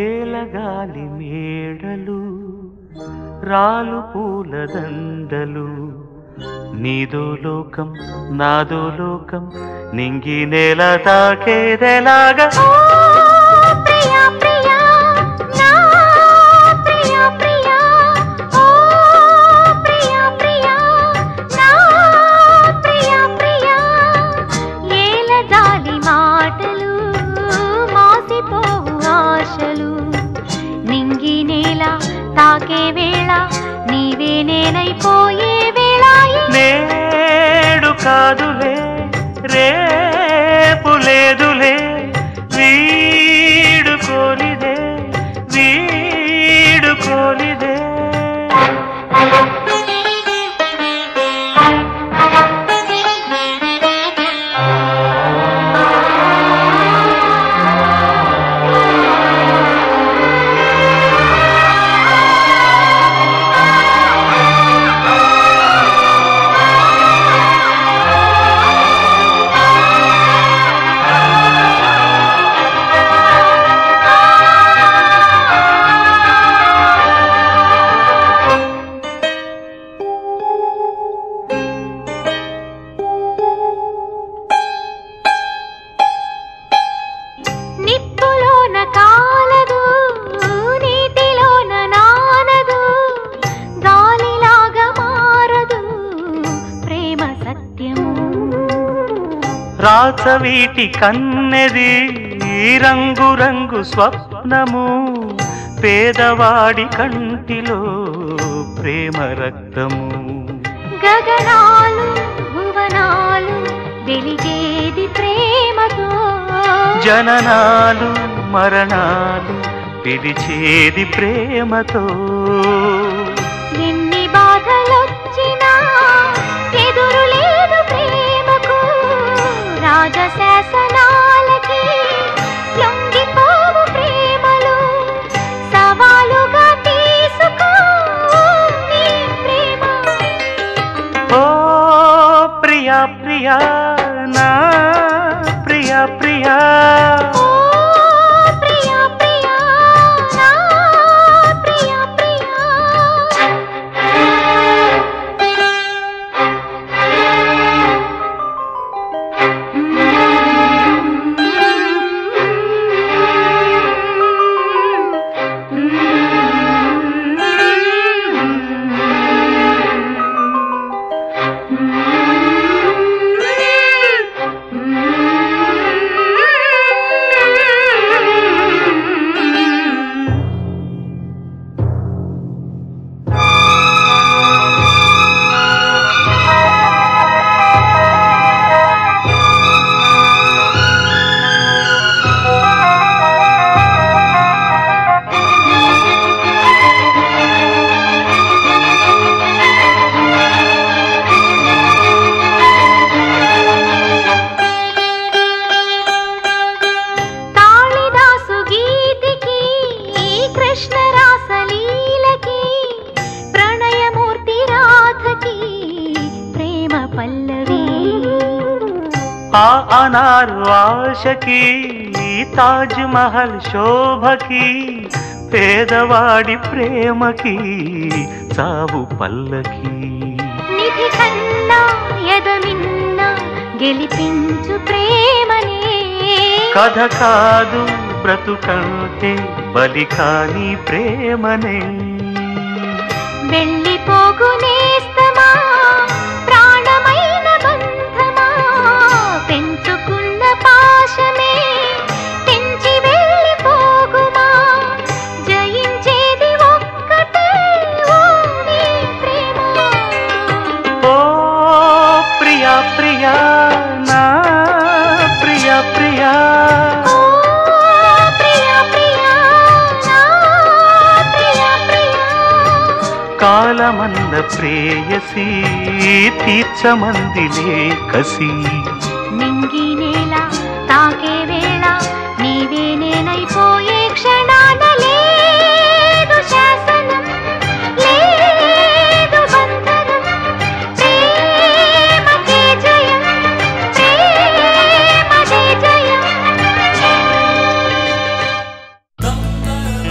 నేలగాలి మేడలు రాలు పూల దండలు నీదో లోకం నాదో లోకం నింగి నేల తాకేదెలాగా ఓ ప్రియా ప్రియా నా ప్రియా ప్రియా ఓ ప్రియా ప్రియా నా ప్రియా ప్రియా ఏల జాలి మాటలు మాసిపోవు ఆశలు నింగి నేల తాకే వేళ నీవే నేనైపోయే వేళ నేడు కాదులే రేపు లేదులే వీడు కోలిదే వీడు కోలిదే నిప్పులోన కాలదు నీటిలోన నానదు గాలిలాగా మారదు ప్రేమ సత్యము రాచవీటి కన్నెది రంగు రంగు స్వప్నము పేదవాడి కంటిలో ప్రేమ రక్తము గగనాలు భువనాలు వెలిగేది ప్రేమతో జననాలు మరణాలు పిలిచేది ప్రేమతో ఎన్ని బాధలొచ్చినా ఎదురు లేదు ప్రేమకు రాజశాసనాలకి లొంగిపోవు ప్రేమలు సవాలుగా తీసుకో నీ ప్రేమ ఓ ప్రియా ప్రియా నా ప్రియా ప్రియా ఓ ప్రియా ప్రియా నా ప్రియా ప్రియా కాళిదాసు గీతికి కృష్ణ రాసలీలకి ప్రణయమూర్తి రాధకి ప్రేమ పల్లవి ఆ అనారు ఆశకి తాజ్ మహల్ శోభకి పేదవాడి ప్రేమకి చావు పల్లకి నిధి కన్నా ఎదమిన్న గెలిపించు ప్రేమనే కథ కాదు బ్రతుకంటే బలి కాని ప్రేమనే వెళ్ళిపోగు నేస్తమా ప్రాణమైన బంధమా పెంచుకున్న పాశమే తెంచి వెళ్ళిపోగుమా జయించేది ఒక్కటే ఓ నీ ప్రేమ ఓ ప్రియా ప్రియా నా ప్రియా ప్రియా ఓ ప్రియా ప్రియా నా ప్రియా ప్రియా కాలమన్న ప్రేయసి తీర్చమందిలే కసి నింగి నేల తాకే వేళ నీవే నేనైపోయే క్షణాన లేదు శాసనం లేదు బంధనం ప్రేమకే జయం ప్రేమదే జయం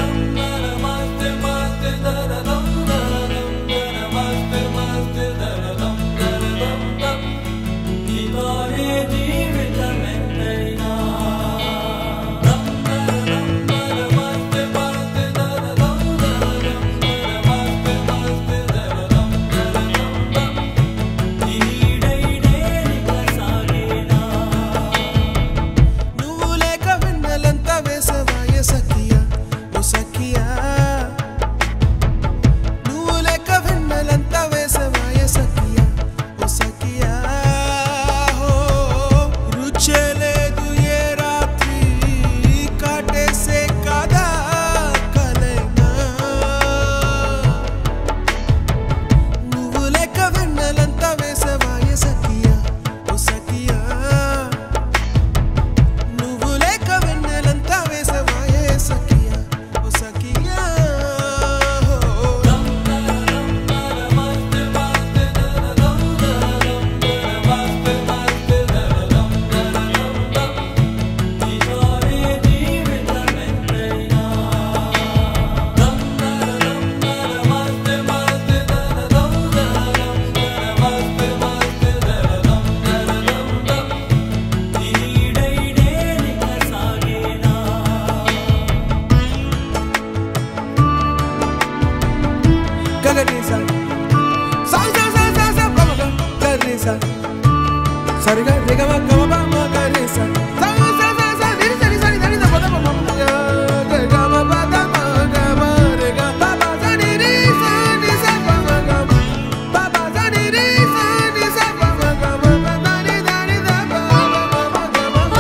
సరిగా రిగమ గమ పమ గరి స స స స స నిరి సరి సరి దని ద పద పమ గ గ గమ పద మ గ మ రి గ ప ప స ని రి స ని స ప మ గ మ ప ప స ని రి స ని స ప మ గ మ ప ద ని ద ని ద ప మ మ మ గ మ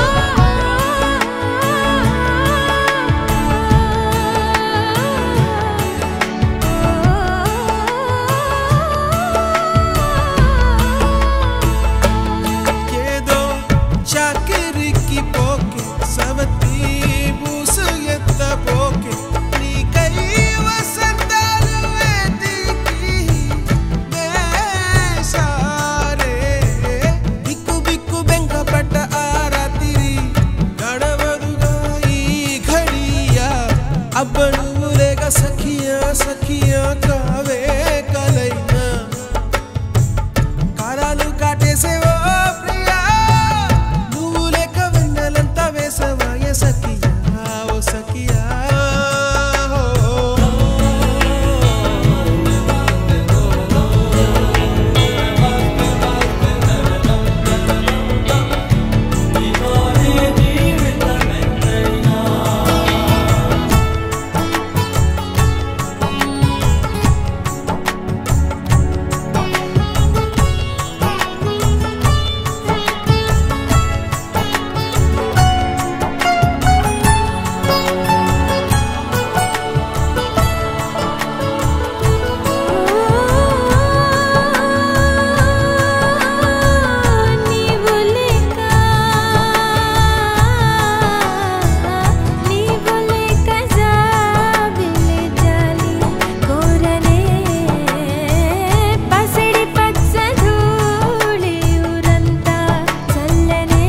ఏదో చాకిరికి పోకే సవతి బూసు ఎత్త పోకే నీకై వసంతాలు వెతికి వేశారే బిక్కు బిక్కు బెంకపడ్డ ఆ రాత్రి గడవదుగా ఈ ఘడియా అబ్బ నువ్వు లేక సఖియా సఖియా కావే కలైనా కారాలు కాటేసేవో ప్రియా నువ్వు లేక వెన్నెలంతా వేసవాయ సఖియా ఓ సఖియా నీవు లేక నీవు లేక జాబిలి జాలి కోరనే పసిడి పచ్చ ధూళి ఊరంతా చల్లనే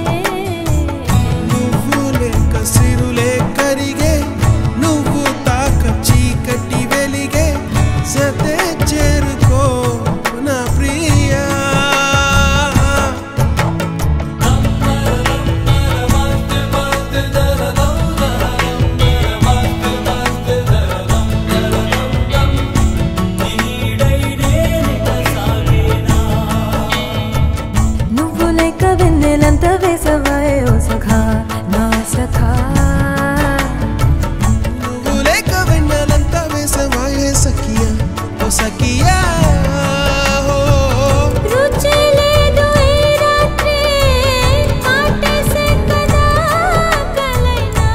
నువ్వు లేక సిరులే కరిగే నువ్వు తాక చీకటి వెలిగే సతే చేరుకో నా ప్రియా నువ్వు లేక వెన్నెలంత వేసవాయే ఓ సఖా నా సఖా నువ్వు లేక వెన్నెలంతా వేసవాయే సఖియా ఓ సఖియా ఓ రుచి లేదు ఈ రాత్రి ఆటేసే కదా కలైనా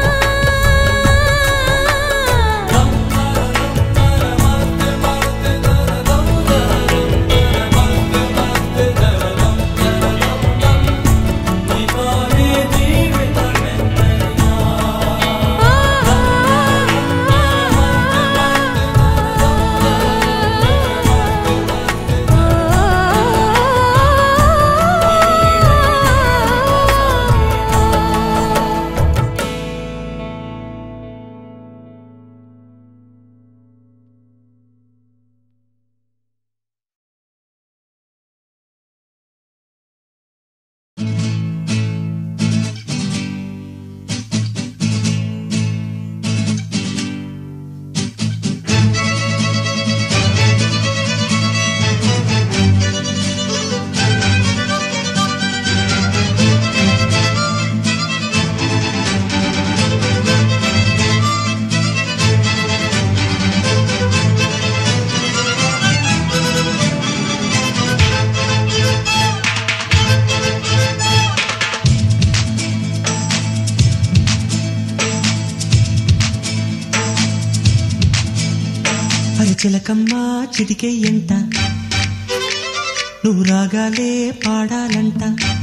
అరచిలకమ్మ చిటికే ఎంట నువ్వు రాగాలే పాడాలంట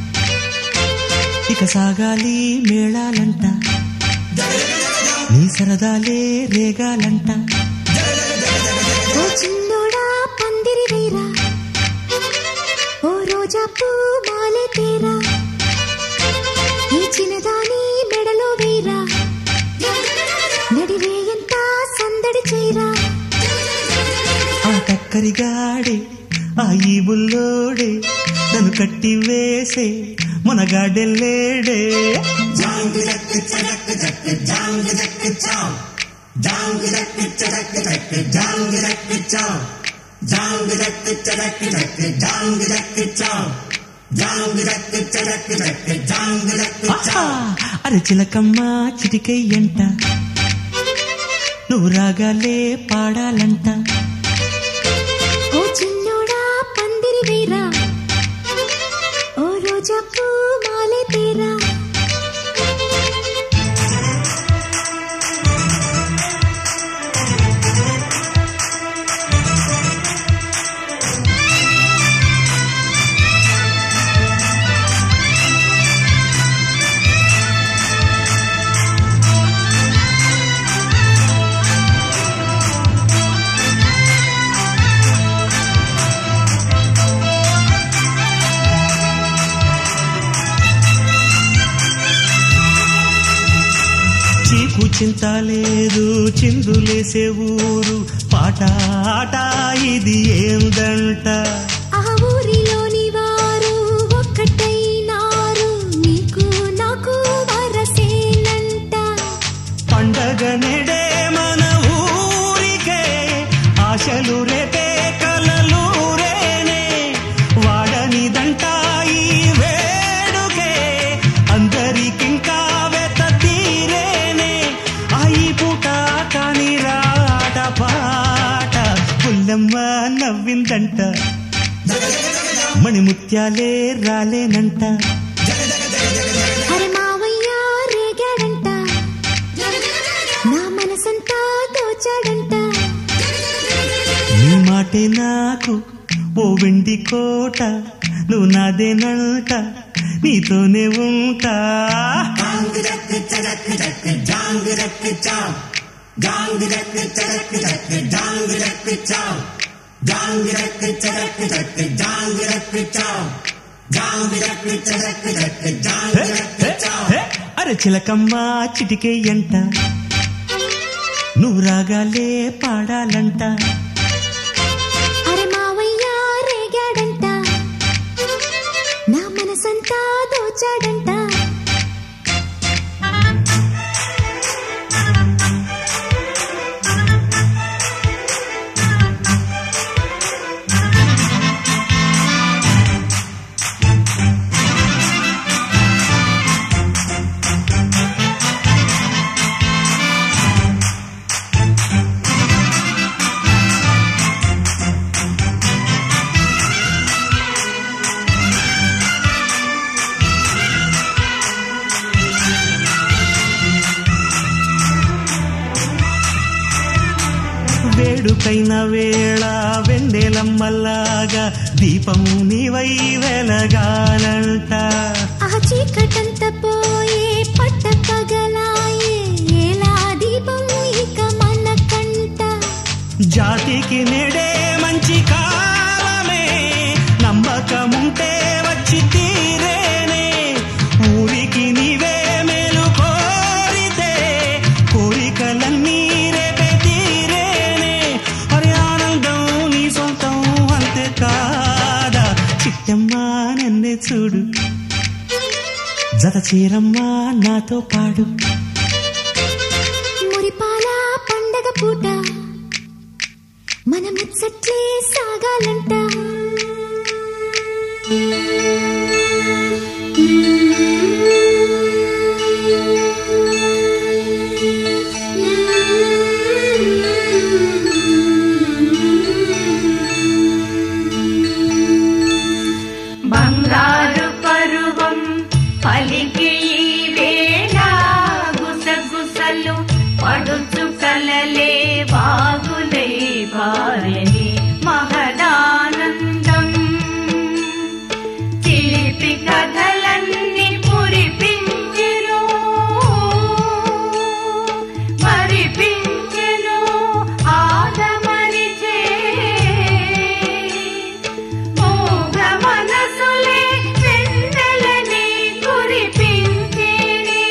ఇక సాగాలి మేళాలంట నీ సరదాలే రేగాలంట ఓ చిన్నోడా పందిరి వేరా ఓ రోజా పూ మాలే తేరా ఈ చిన్నదాని మెడలో వేరా నడివే ఎంత సందడి చేరా ఆ టక్కరిగాడే ఆ ఈ బుల్లోడే నన్ను కట్టి వేసే మునగాడెల్లేడే ఆహా! అరే చిలకమ్మ చిటికయ్యంట నువ్వు రాగాలే పాడాలంట ఓ చిన్నోడా పందిరి వీరా ఓ రోజా పూ మాలే తేరా చీకు చింత లేదు చిందులేసే ఊరు పాట ఆట ఇది ఏందంట ఆ ఊరిలోని వారు ఒక్కటైనారు నీకు నాకు వరసేనంట పండగ నెడే మన ఊరికే ఆశలు రేపే కలలు రేనే వాడనిదంట ఈ వేడుకే అందరికింకా వెత తీరేనే అయి పూట కాని రాట పాట పుల్లమ్మ నవ్విందంట మణిముత్యాలే రాలేనంట అరే మావయ్య రేగాడంట నా మనసంతా దోచాడంట నీ మాటే నాకు ఓ వెండి కోట నువ్వు నాదేనంట నీతోనే ఉంటా హే, హే, హే, అరే చిలకమ్మ చిటికే ఎంట నువ్వు రాగాలే పాడాలంట అరే మావయ్య రేగాడంట నా మనసంతా దోచాడంట వేడుకైన వేళ వెన్నెలమ్మల్లాగా దీపం నీవై వెలగాలంట ఆ చీకటంత పోయే పట్ట పగలాయే ఎలా దీపం ఇక మన కంట జాతికి నెడే మంచి కాలమే నమ్మకముంటే వచ్చి తీరేనే ఊరికి నీవే మేలు కోరితే కోరికలన్నీ రేపే తీరేనే అరే ఆనందం నీ సొంతం అంతే కాదా చిట్టమ్మా నన్నే చూడు జత చీరమ్మా నాతో పాడు మురిపాల పండగ పూట మన ముచ్చట్లే సాగాలంట బంగారు పరువం పలికి ఈ వేళ గుసగుసలు పడుచు కలలే బాగులై భార్యని మహదానందం చిలిపి కథలన్నీ పురిపించెను మరిపించెను ఆదమరిచే మూగ మనసులే వెన్నెలని కురిపించేనే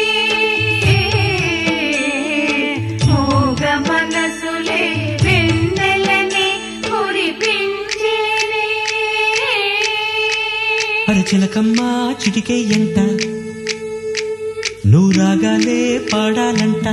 మూగ మనసులే వెన్నెలని కురిపించేనే అరే చిలకమ్మ చిటికే ఎంట నువ్వు రాగాలే పాడాలంట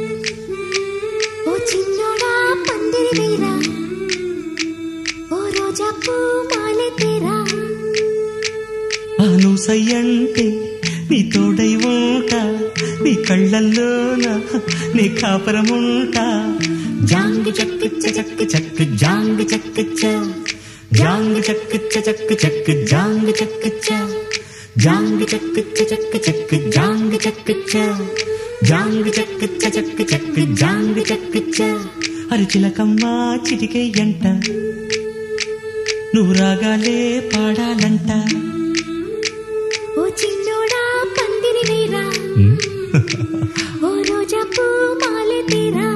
ఓ చిన్నోడా పందిరి వీరా ఓ రోజా పూ మాలే తేరా ఆ సయ్యంటే నీ తోడై ఉంటా నీ కళ్ళల్లోన నీ కాపురముంటా జాంగ్ చక్కు చక్కు చక్కు జాంగ్ చక్కు చ జాంగ్ చక్కు చక్కు చక్కు జాంగ్ చక్కు చ జాంగ్ చక్కు చక్కు చక్కు జాంగ్ చక్కు చ జాంగ్ చక్కు చక్కు చక్కు జాంగ్ చక్కు చ అరిచిలకమ్మ చిటికే ఎంట నువ్వు రాగాలే పాడాలంట ఓ చిన్నోడా పందిరి వేరా ఓ రోజా పూ మాలె తీరా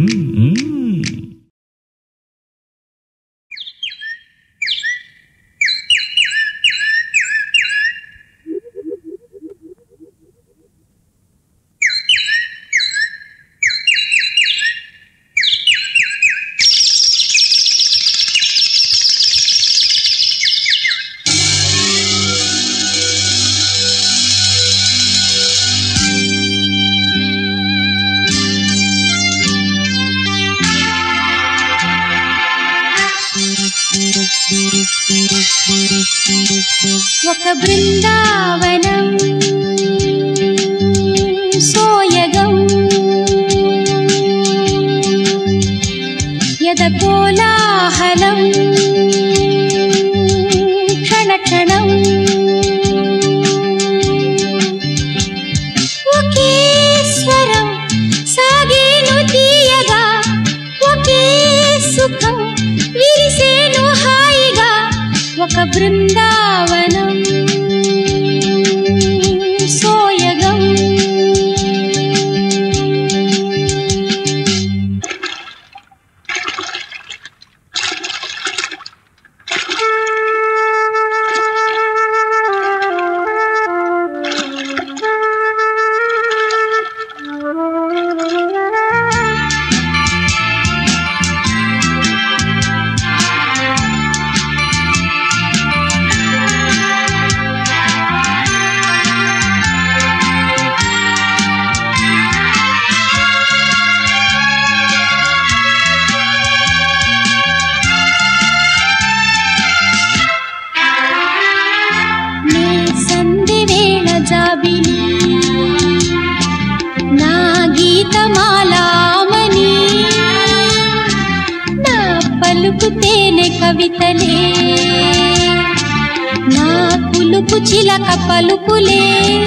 ఒక బృందావనం సోయగం యద కోలాహలం క్షణ క్షణం ఒకే స్వరం సాగేను తీయగా ఒకే సుఖం విరిసేను హాయిగా ఒక బృందావనం సోయగం నీ సంధి వేళ జాబిలి నా గీతమాలామని నా పలుకు తేనె కవితలే నా కులుకు చిలక పలుకులే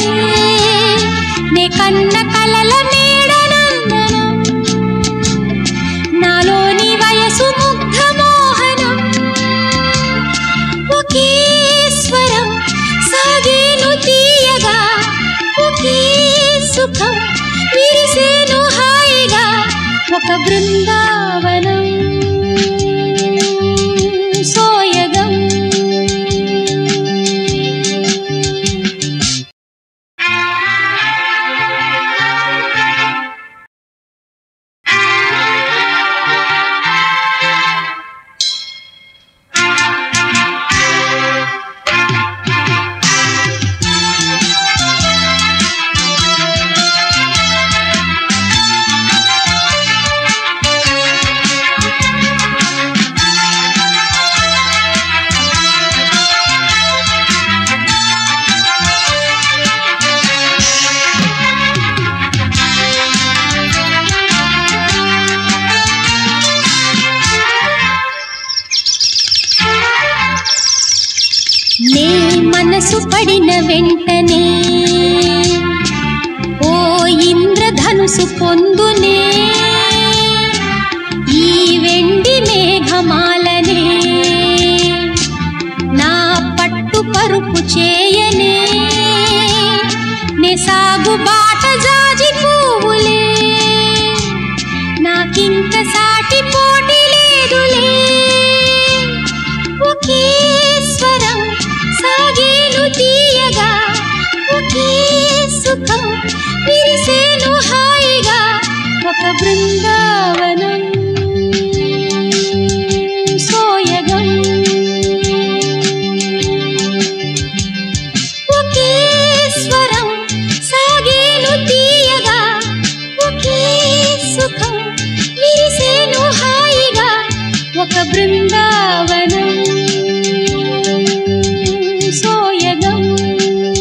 నే కన్న కలల మేడనందనం నాలోని వయసు ముగ్ధ మోహనం ఒకే స్వరం సాగేను తీయగా ఒకే సుఖం విరిసేను హాయిగా ఒక బృందావనం సోయగం నే మనసు పడిన వెంటనే ఓ ఇంద్రధనుసు పొందునే ఈ వెండి మేఘమాలనే నా పట్టు పరుపు చేయనే నే సాగు బాట జాజి పువ్వులే నాకింక సాటి పోటీ లేదులే ఒకే స్వరం సాగేను తీయగా ఒకే సుఖం విరిసేను హాయిగా ఒక బృందావనం సోయగం ఒకే స్వరం సాగేను తీయగా ఒకే సుఖం విరిసేను హాయిగా ఒక బృందావనం సోయగం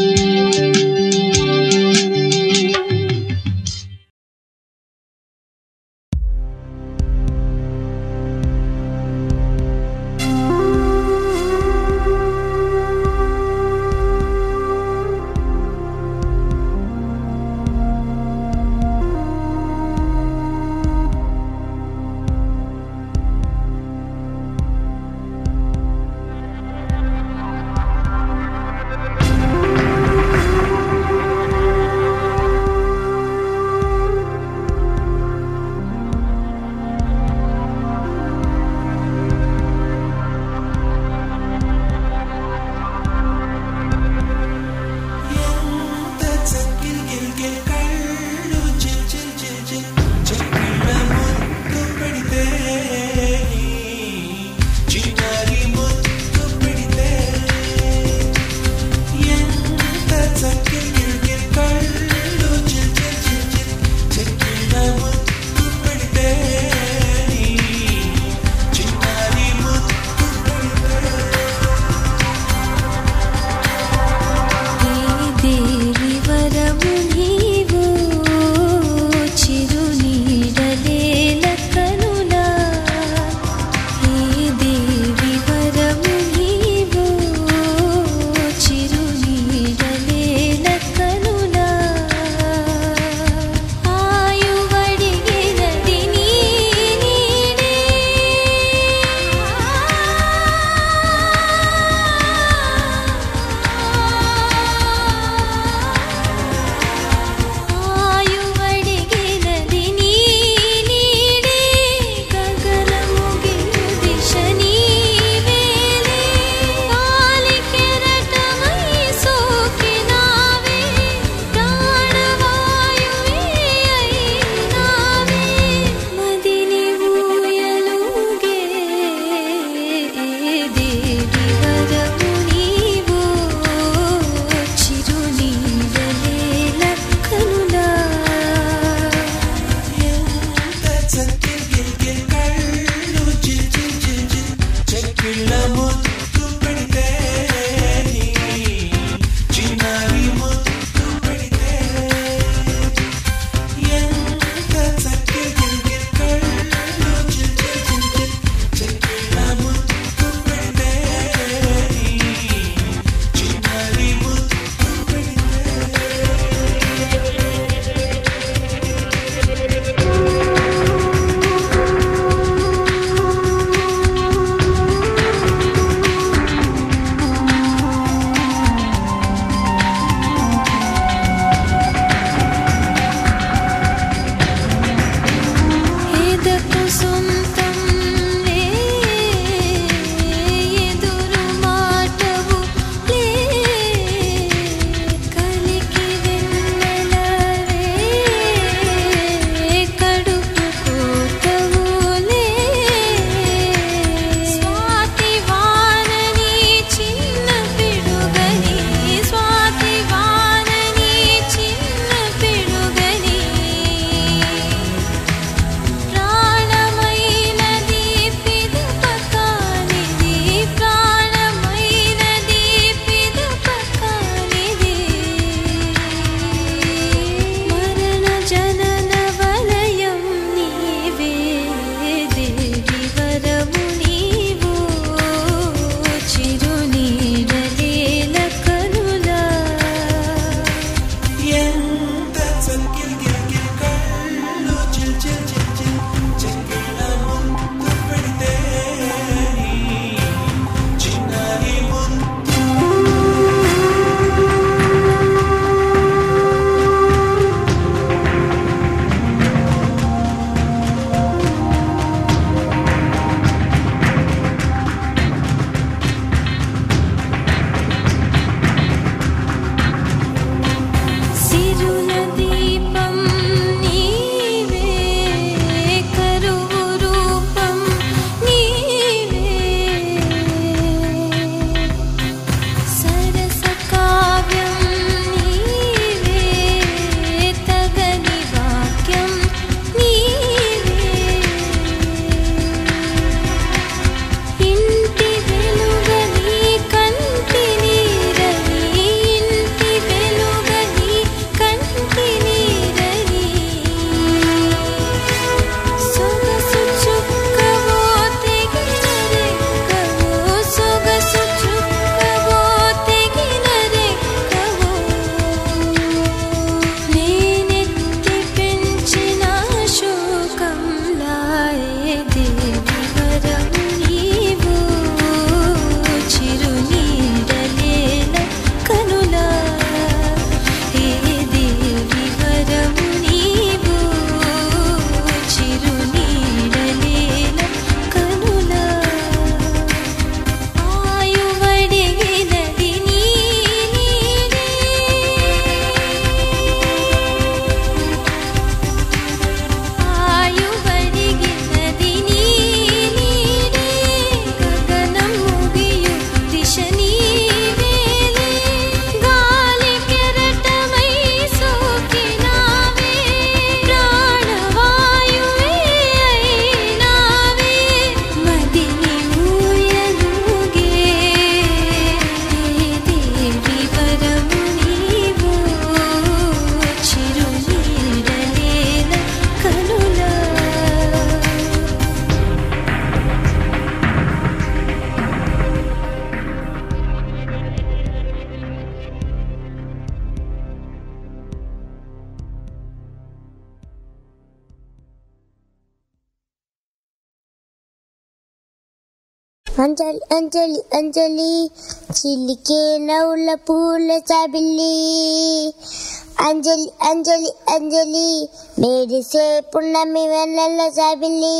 అంజలి అంజలి అంజలి చిలికే నవ్వుల పూల చాబిల్లి అంజలి అంజలి అంజలి మెరిసే పున్నమి వెన్నెల చాబిల్లి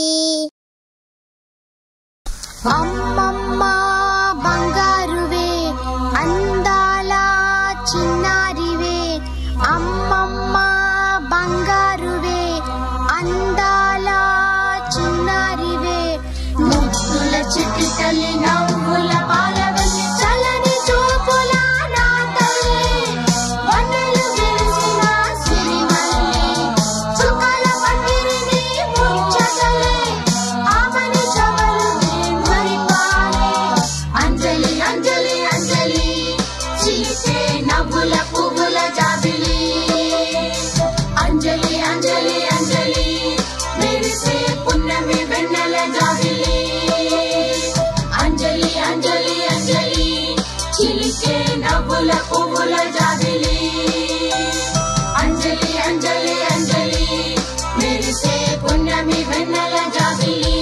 అమ్మమ్మ బంగారువే అందాల చిన్నారివే అమ్మమ్మ బంగారువే అందాల చిన్నారివే ముద్దుల చిట్టి తల్లి నవ్వుల పాలవల్లి చలని చూపుల నా తల్లి వన్నెలు విరిసిన సిరిమల్లి చుక్కల పందిరిని ముచ్చటలే ఆమని చవరుని మరిపాలే అంజలి అంజలి అంజలి చీసే నవ్వుల పువ్వుల జాబిలి అంజలి అంజలి అంజలి మెరిసే పున్నమి వెన్నెల జాబిలి అంజలి అంజలి అంజలి చిలికే నవ్వుల పువ్వుల జాబిలి అంజలి అంజలి అంజలి మెరిసే పున్నమి వెన్నెల జాబిలి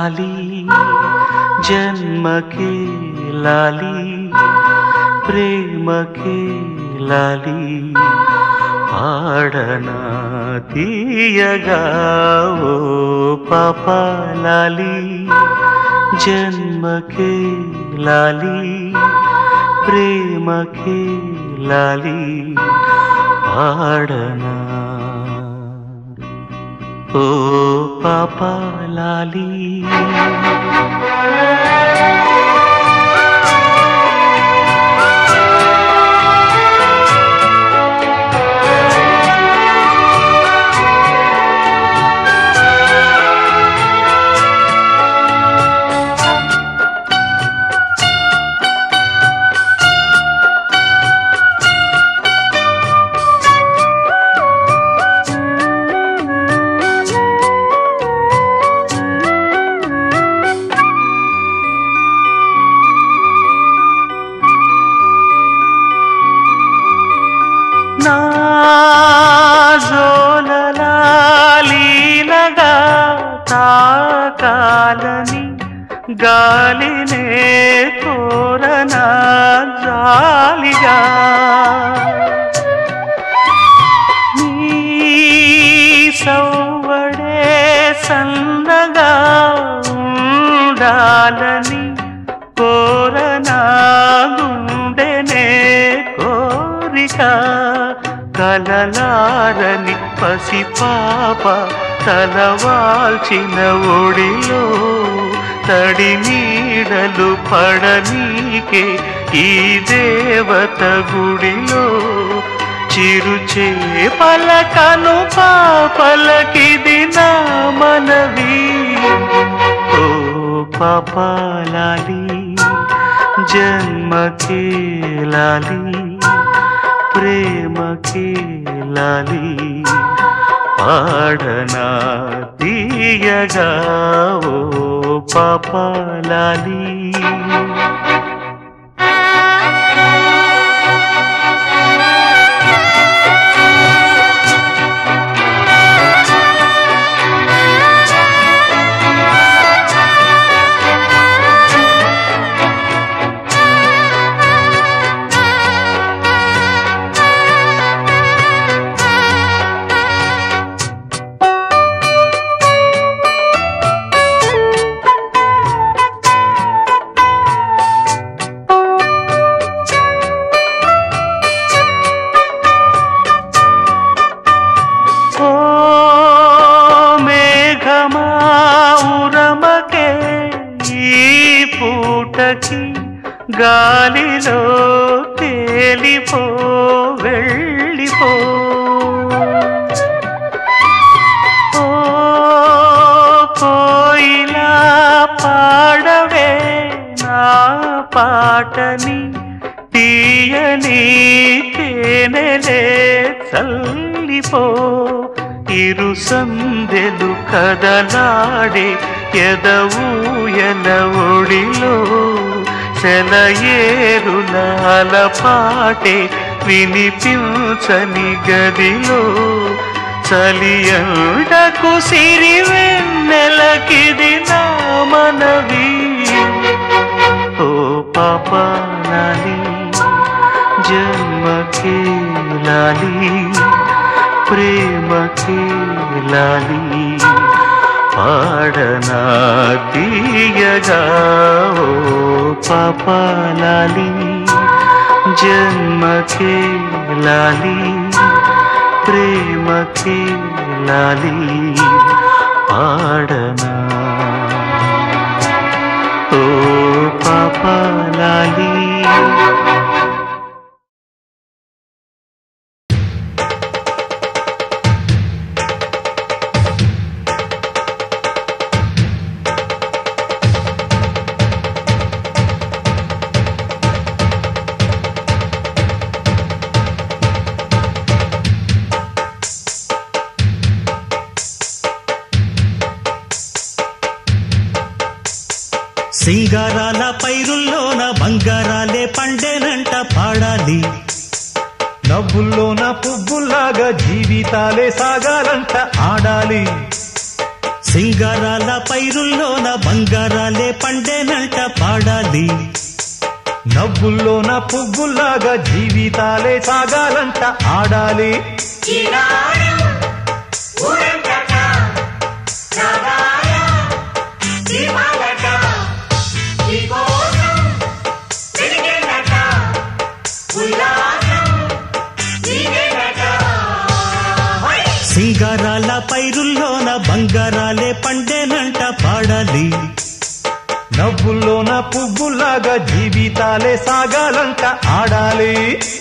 లాలి జన్మకే లాలి ప్రేమకే లాలి పాడనా తీయగా ఓ పాప లాలి జన్మకే లాలి ప్రేమకే లాలి పాడనా ఓ పాప లాలి నా జోలలాలీనగా తాకాలని గాలినే కోరనా జాలిగా నీ సౌవడే సన్నగా ఉండాలని కోరనా గుండెనే కోరిక కలలారని పసిపాప తలవాల్చిన ఒడిలో తడి నీడలు పడనీకే ఈ దేవత గుడిలో చిరుచే పలకను పాపలకిది నా మనవి ఓ పాపాలాలి జన్మకే లాలి ప్రేమకే లాలి పాడనా తీయగా ఓ పాపాలాలి ఓ మేఘమా ఉరమకే ఈ పూటకి గాలిలో తేలిపో వెళ్ళిపో ఓ కోయిలా పాడవే నా పాటని తీయని తేనెలే చల్లిపో ఇరు సందెలు కదలాడే ఎదవూయల ఒడిలో సెలయేరులాల పాటే వినిపించని గదిలో చలియండకు సిరి వెన్నెలకిది నా మనవి ఓ పాపాలి జన్మకే లాలి ప్రేమకే లాలి పాడనా తీయగా ఓ పాపాలి జన్మకే లాలి ప్రేమకే లాలి పాడనా ఓ పాపాలి సింగారాల పైరుల్లోన బంగారాలే పండేనంట పాడాలి నవ్వుల్లోన పువ్వుల్లాగా జీవితాలే సాగాలంట ఆడాలి సింగారాల పైరుల్లోన బంగారాలే పండేనంట పాడాలి నవ్వుల్లోన పువ్వుల్లాగా జీవితాలే సాగాలంట ఆడాలి సింగారాల పైరుల్లోన బంగారాలే పండేనంట పాడాలి నవ్వుల్లోన పువ్వుల్లాగా జీవితాలే సాగాలంట ఆడాలి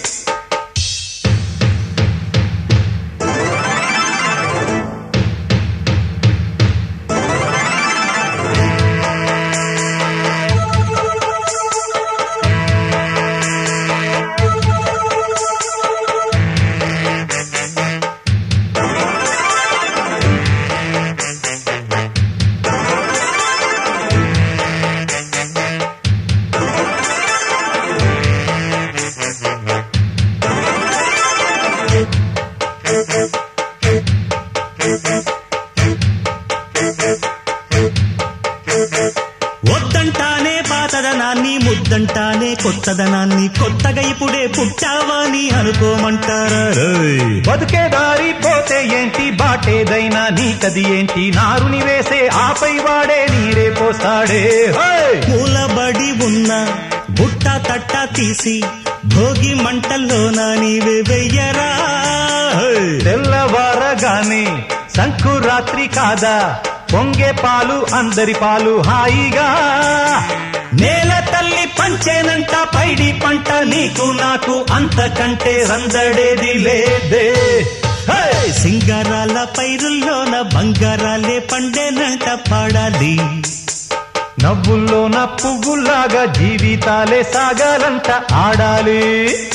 వద్దంటానే పాతదనాన్ని ముద్దంటానే కొత్తదనాన్ని కొత్తగా ఇప్పుడే పుట్టావని అనుకోమంటారా రేయ్. బతుకే దారి పోతే ఏంటి బాటేదైనా నీకది ఏంటి నారుని వేసే ఆపై వాడే నీరే పోస్తాడే హోయ్! మూలబడి ఉన్న బుట్ట తట్ట తీసి భోగి మంటల్లోన నీవే వెయ్యరా హేయ్. తెల్లవారగానే సంకురాత్రి కాదా పొంగే పాలు అందరి పాలు హాయిగా నేల తల్లి పంచేనంట పైడి పంట నీకు నాకు అంతకంటే రందడేది లేదే హే! సింగారాల పైరుల్లోన బంగారాలే పండేనంట పాడాలి నవ్వుల్లోన పువ్వుల్లాగా జీవితాలే సాగాలంట ఆడాలి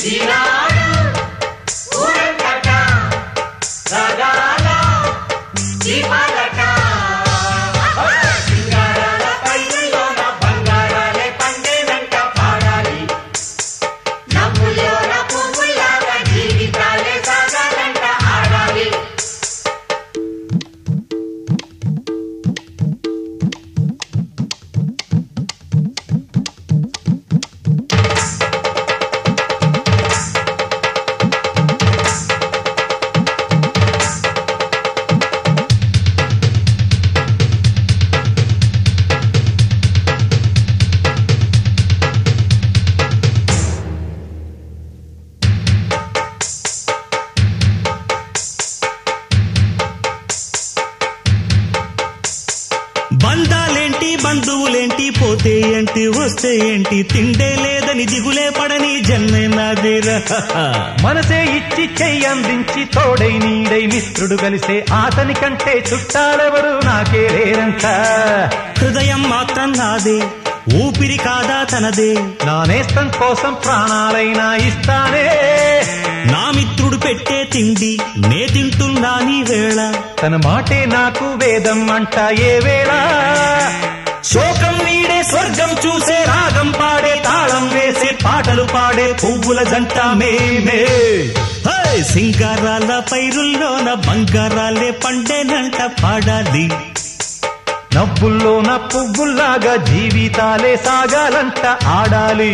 బంధాలేంటి బంధువులేంటి పోతే ఏంటి వస్తే ఏంటి తిండే లేదని దిగులే పడని జన్మే నాదిరా మనసే ఇచ్చి చెయ్యందించి తోడై నీడై మిత్రుడు కలిసే అతని కంటే చుట్టాలెవరు నాకే లేరంట హృదయం మాత్రం నాదే ఊపిరి కాదా తనదే నా నేస్తం కోసం ప్రాణాలైనా ఇస్తానే నా మిత్రుడు పెట్టే తిండి నే తింటున్నా నీ వేళ తన మాటే నాకు వేదం అంట ఏ వేళ శోకం నీడే స్వర్గం చూసే రాగం పాడే తాళం వేసే పాటలు పాడే పువ్వుల జంట మేమే హే! సింగారాల పైరుల్లోన బంగారాలే పండేనంట పాడాలి నవ్వుల్లోన పువ్వుల్లాగా జీవితాలే సాగాలంట ఆడాలి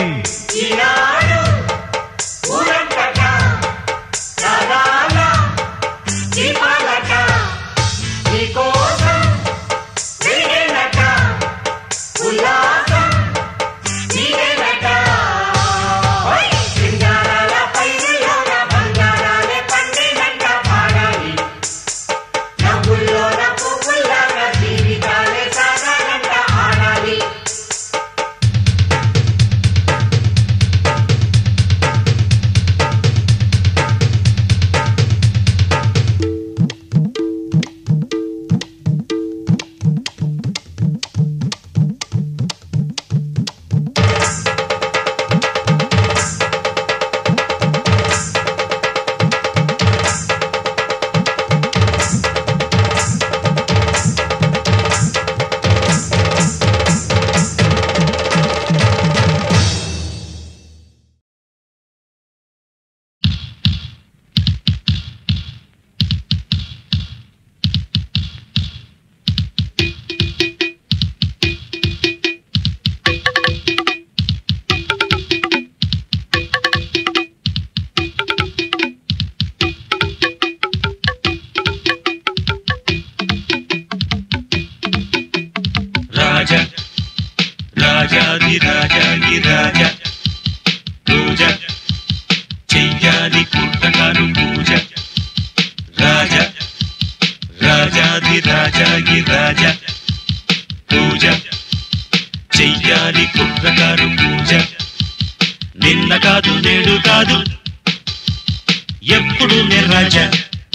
పూజ చెయ్యాలి కుర్రకారు పూజ రాజ రాజాది రాజాగి రాజ పూజ చెయ్యాలి కుర్రకారు పూజ నిన్న కాదు నేడు కాదు ఎప్పుడు నే రాజా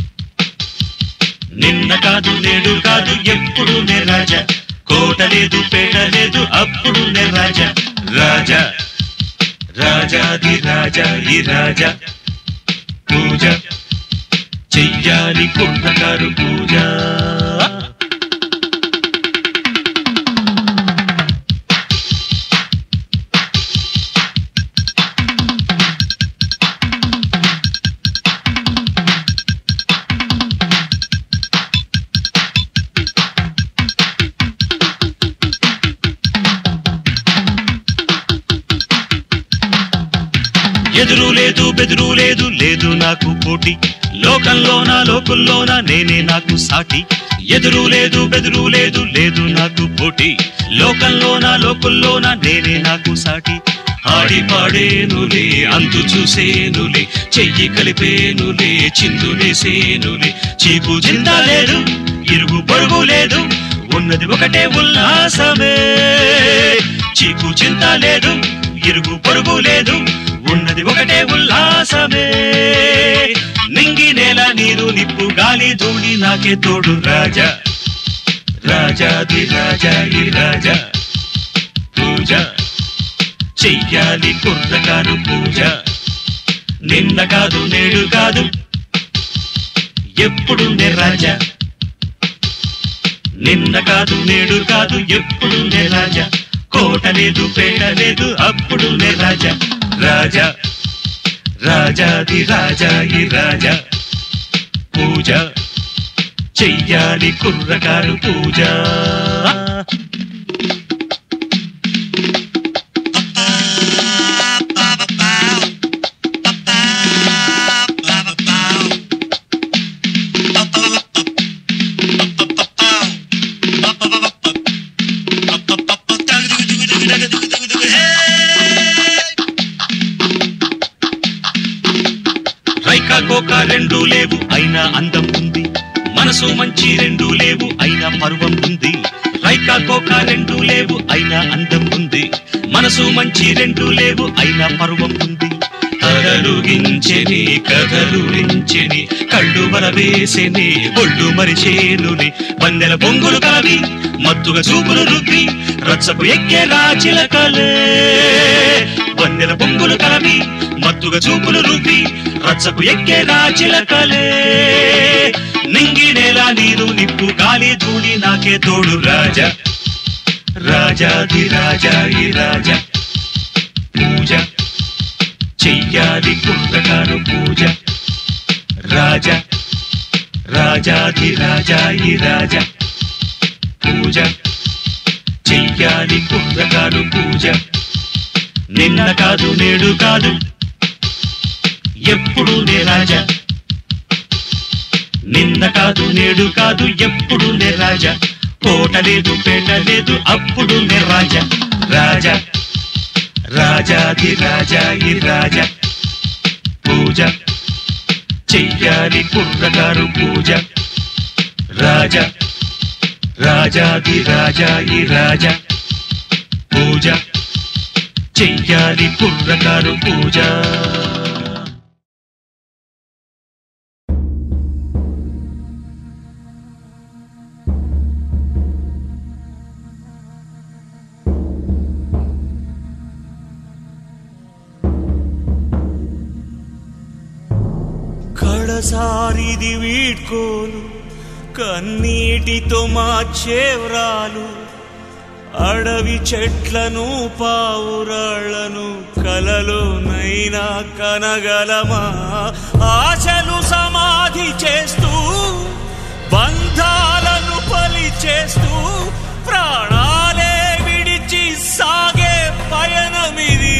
నిన్న కాదు నేడు కాదు ఎప్పుడు నే రాజా కోట లేదు పేట లేదు అప్పుడు నే రాజా రాజా రాజాది రాజా ఈ రాజా పూజ చెయ్యాలి కుర్రకారు పూజ ఎదురు లేదు బెదురు లేదు లేదు నాకు పోటీ లోకంలోన లోకుల్లోన నేనే నాకు సాటి ఎదురు లేదు బెదురు లేదు లేదు నాకు పోటీ లోకంలోన లోకుల్లోన నేనే నాకు సాటి ఆడి పాడేనులే అంతు చూసేనులే చెయ్యి కలిపేనులే చిందులేసేనులే చీకు చింత లేదు ఇరుగు పొరుగు లేదు ఉన్నది ఒకటే ఉల్లాసమే చీకు చింత లేదు ఇరుగు పొరుగు లేదు ఉన్నది ఒకటే ఉల్లాసమే నింగి నేల నీరు నిప్పు గాలి ధూళి నాకే తోడు రాజా రాజాది రాజా ఈ రాజా పూజ చెయ్యాలి కుర్రకారు పూజ నిన్న కాదు నేడు కాదు ఎప్పుడు నే రాజా నిన్న కాదు నేడు కాదు ఎప్పుడు నే రాజా కోట లేదు పేట లేదు అప్పుడు నే రాజా రాజా రాజాది రాజా ఈ రాజా పూజ చెయ్యాలి కుర్రకారు పూజ రైకా కోక రెండు లేవు అయినా అందం ఉంది మనసు మంచి రెండు లేవు అయినా పర్వం ఉంది రైకా కోక రెండు లేవు అయినా అందం ఉంది మనసు మంచి రెండు లేవు అయినా పర్వం ఉంది కదలుగించెని కదలురించెని కళ్ళు వరవేసెని ఒళ్ళు మరిచేనుని వందెల బొంగులు కలవి మత్తుగా చూపులు రుద్ది రచ్చకు ఎక్కే రాచిలకలే వందెల బొంగులు కలవి మత్తుగా చూపులు రుద్ది రచ్చకు ఎక్కే రాచిలకలే నింగి నేల నీరు నిప్పు గాలి ధూళి నాకే తోడు రాజా రాజాది రాజా ఈ రాజా పూజ చెయ్యాలి కుర్రకారు పూజ రాజా రాజాది రాజా ఈ రాజా పూజ చెయ్యాలి కుర్రకారు పూజ నిన్న కాదు నేడు కాదు ఎప్పుడు నే రాజా నిన్న కాదు నేడు కాదు ఎప్పుడు నే రాజా కోట లేదు పేట లేదు అప్పుడు నే రాజా రాజా రాజాది రాజా ఈ రాజా పూజ చెయ్యాలి కుర్రగారు పూజ రాజా రాజాది రాజా ఈ రాజా పూజ చెయ్యాలి కుర్రగారు పూజ కడసారిది వీడ్కోలు కన్నీటితో మార్చేవ్రాలు అడవి చెట్లను పావురాళ్లను కలలోనైనా కనగలమా ఆశలు సమాధి చేస్తూ బంధాలను పలి చేస్తూ ప్రాణాలే విడిచి సాగే పయనమిది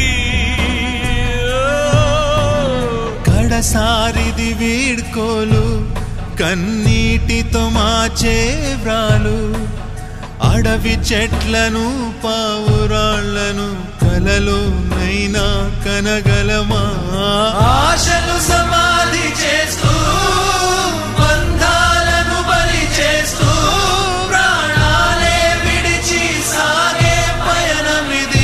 కడసారిది వీడ్కోలు కన్నీటితో మాచే వ్రాలు అడవి చెట్లను పావురాళ్లను కలలోనైనా కనగలమా ఆశలు సమాధి చేస్తూ బంధాలను బలి చేస్తూ ప్రాణాలే విడిచి సాగే పయనమిది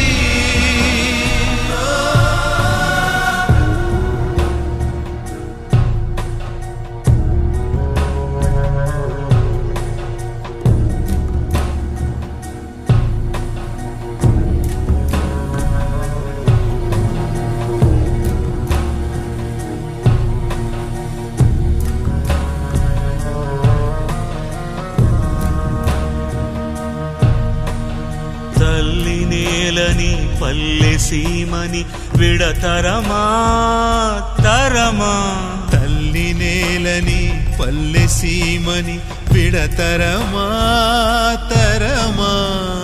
తల్లి నేలని పల్లె సీమని విడతరమా తరమా తల్లి నేలని పల్లె సీమని విడతరమా తరమా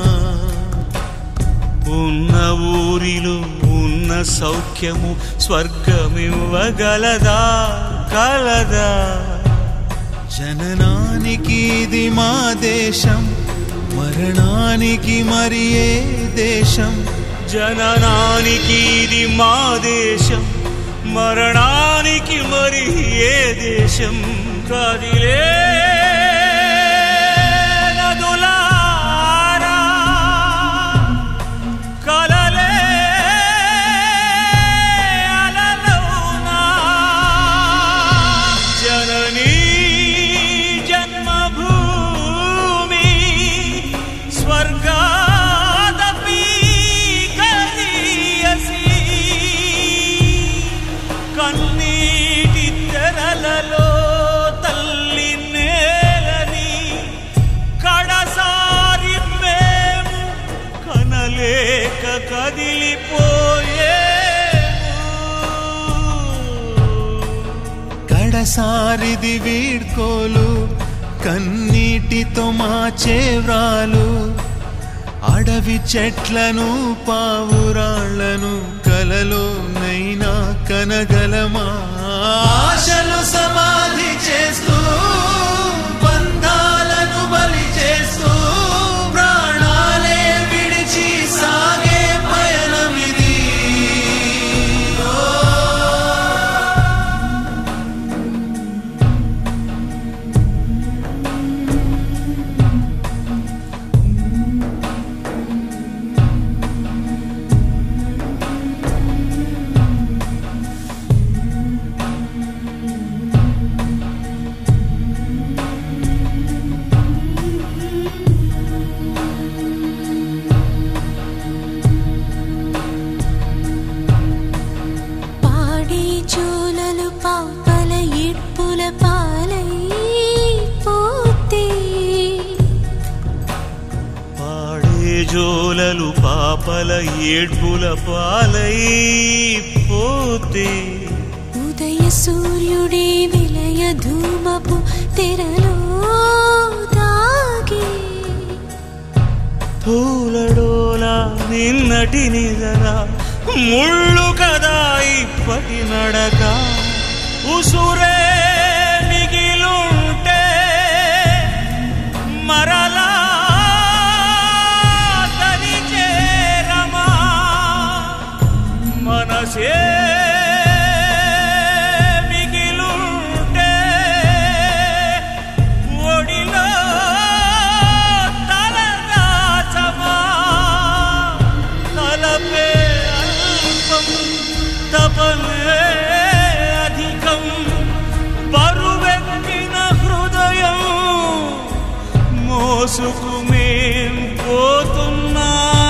ఉన్న ఊరిలో ఉన్న సౌఖ్యము స్వర్గమివ్వగలదా కలదా జననానికి ఇది మా దేశం మరణానికి మరి ఏ దేశం జననానికి ఇది మా దేశం మరణానికి మరి ఏ దేశం కదిలే నదులారా, కలలే అలలోనా, జననీ జన్మభూమి స్వర్గాదపి కరీయసి కన్నీటి తెరలలో తల్లి నేలని కడసారి మేము కనలేక కదిలిపోయే కడసారిది వీడ్కోలు కన్నీటితో మార్చే వ్రాలు అడవి చెట్లను పావురాళ్లను కలలోనైనా కనగలమా ఆశలు సమాధి చేస్తూ బంధాలను బలి చేస్తూ ప్రాణాలే విడిచి సాగే పయనమిది పాడి చూలలు పాపల ఇడ్పుల పాలై పోతే పాడే జోలలు పాపల ఏడ్పుల పాలై పోతే ఉదయ సూర్యుడి విలయ ధూమపు తెరలో దాగి పూలడోల నిన్నటి నిజరా ముళ్ళు కదా ఇప్పటి నడక ఉసురే మిగిలుంటే మరలా తని చేరమా మనసే మిగిలుంటే ఒడిలో తలదాచమా తలపే అల్పం తపనే అధికం బరువెక్కిన హృదయం మోసుకు మేం పోతున్నా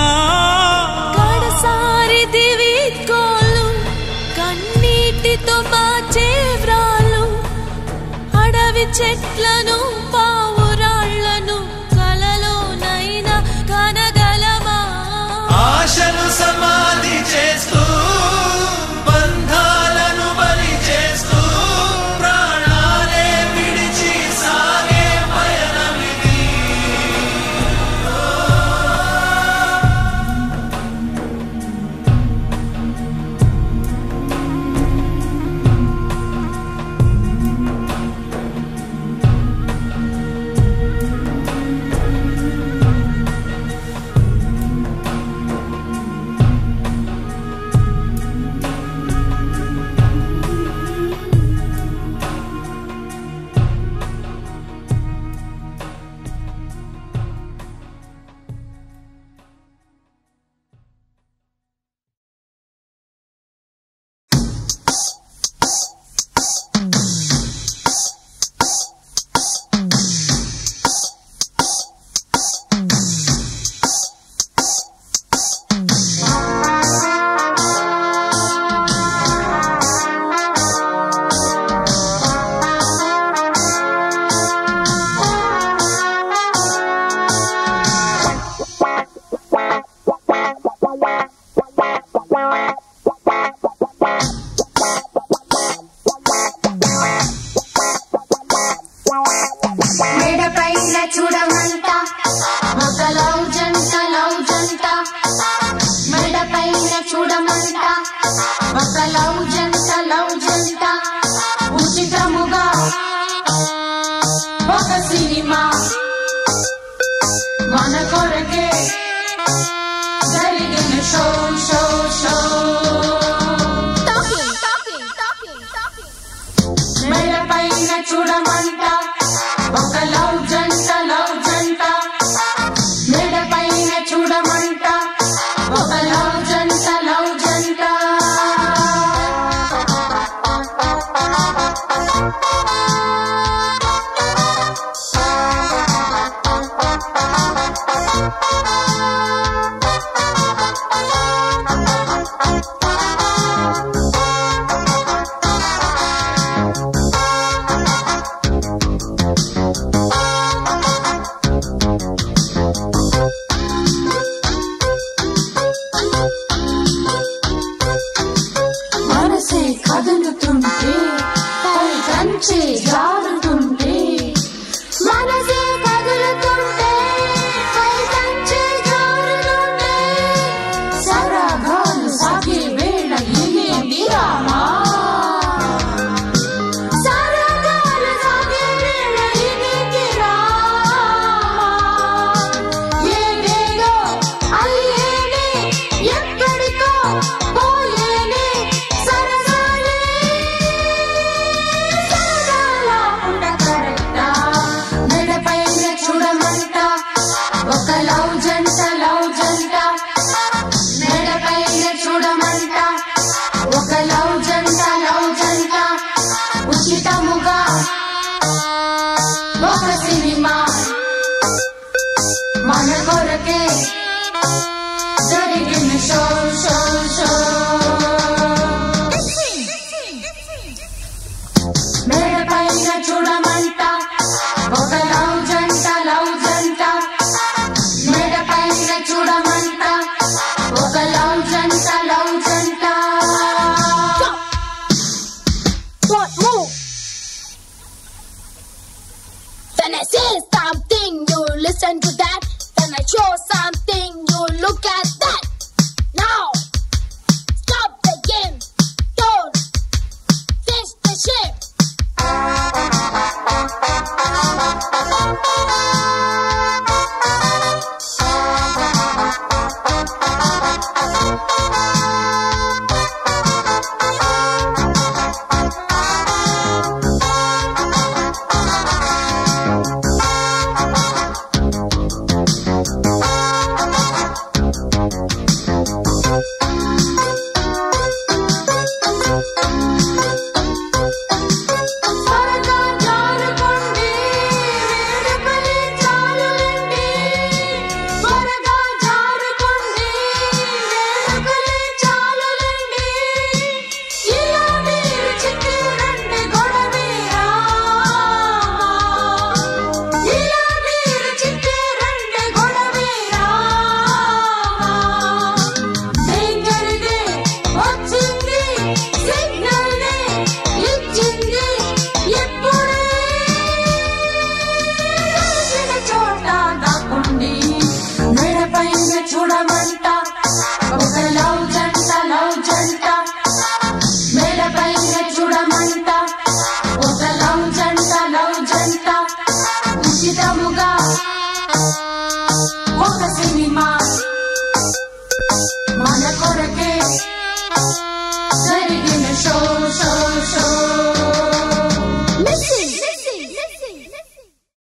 కడసారి దివికోలు కన్నీటితో మాచే వ్రాలు అడవి చెట్లను పావురాళ్లను కలలోనైనా కనగలమా ఆశలు సమాధి చేస్తూ బంధాలను బలి చేస్తూ ప్రాణాలే విడిచి సాగే పయనమిది లవ్ జంట లవ్ జంట ఉచితముగా ఒక సినిమా మన కొరకే జరిగిన షో షో షో మెడ పైన చూడమంట ఒక లవ్ జంట లవ్ జంట మెడ పైన చూడమంట ఒక లవ్ జంట లవ్ జంట మనసే కదులుతుంటే పై కంచే జారుతుంటే మనసే కదులుతుంటే పై కంచే జారుతుంటే సరగాలు సాగే వేళ ఇదేంటి రామా సరగాలు సాగే వేళ ఇదేంటి రామా ఏదేదో అయ్యేనే ఎక్కడికో పోయేనే సరసాలే సరదాల పుట్ట కరెక్టా మెడపైన చూడమంట ఒక లవ్ జంట లవ్ జంట మెడపైన చూడమంట ఒక లవ్ జంట లవ్ జంట ఉచితముగా ఒక సినిమా మన కొరకే జరిగిన షో షో షో మేడ పైన చూడమంట ఒక లవ్ జంట లవ్ జంట మేడ పైన చూడమంట ఒక లవ్ జంట లవ్ జంట When I say something, you listen to that. When I show something, you look at that. Now, stop the game. Don't fix the ship. త్వరగా జారుకోండి వేడుకలే చాలులండి త్వరగా జారుకోండి వేడుకలే చాలులండి ఇలా మీరు చిక్కి రండి గొడవేరా ఇలా మీరు చిక్కి రండి గొడవేరా డేంజర్దే వచ్చింది సిగ్నల్ నే ఇచ్చింది ఎప్పుడే తెలిసిన చోట దాక్కుండి మెడ పైన చూడమంట ఒక లవ్ జంట లవ్ జంట మెడ పైన చూడమంట ఒక లవ్ జంట లవ్ జంట ఉచితముగా ఒక సినిమా మన కొరకే జరిగిన show show show Listen, listen, listen, listen.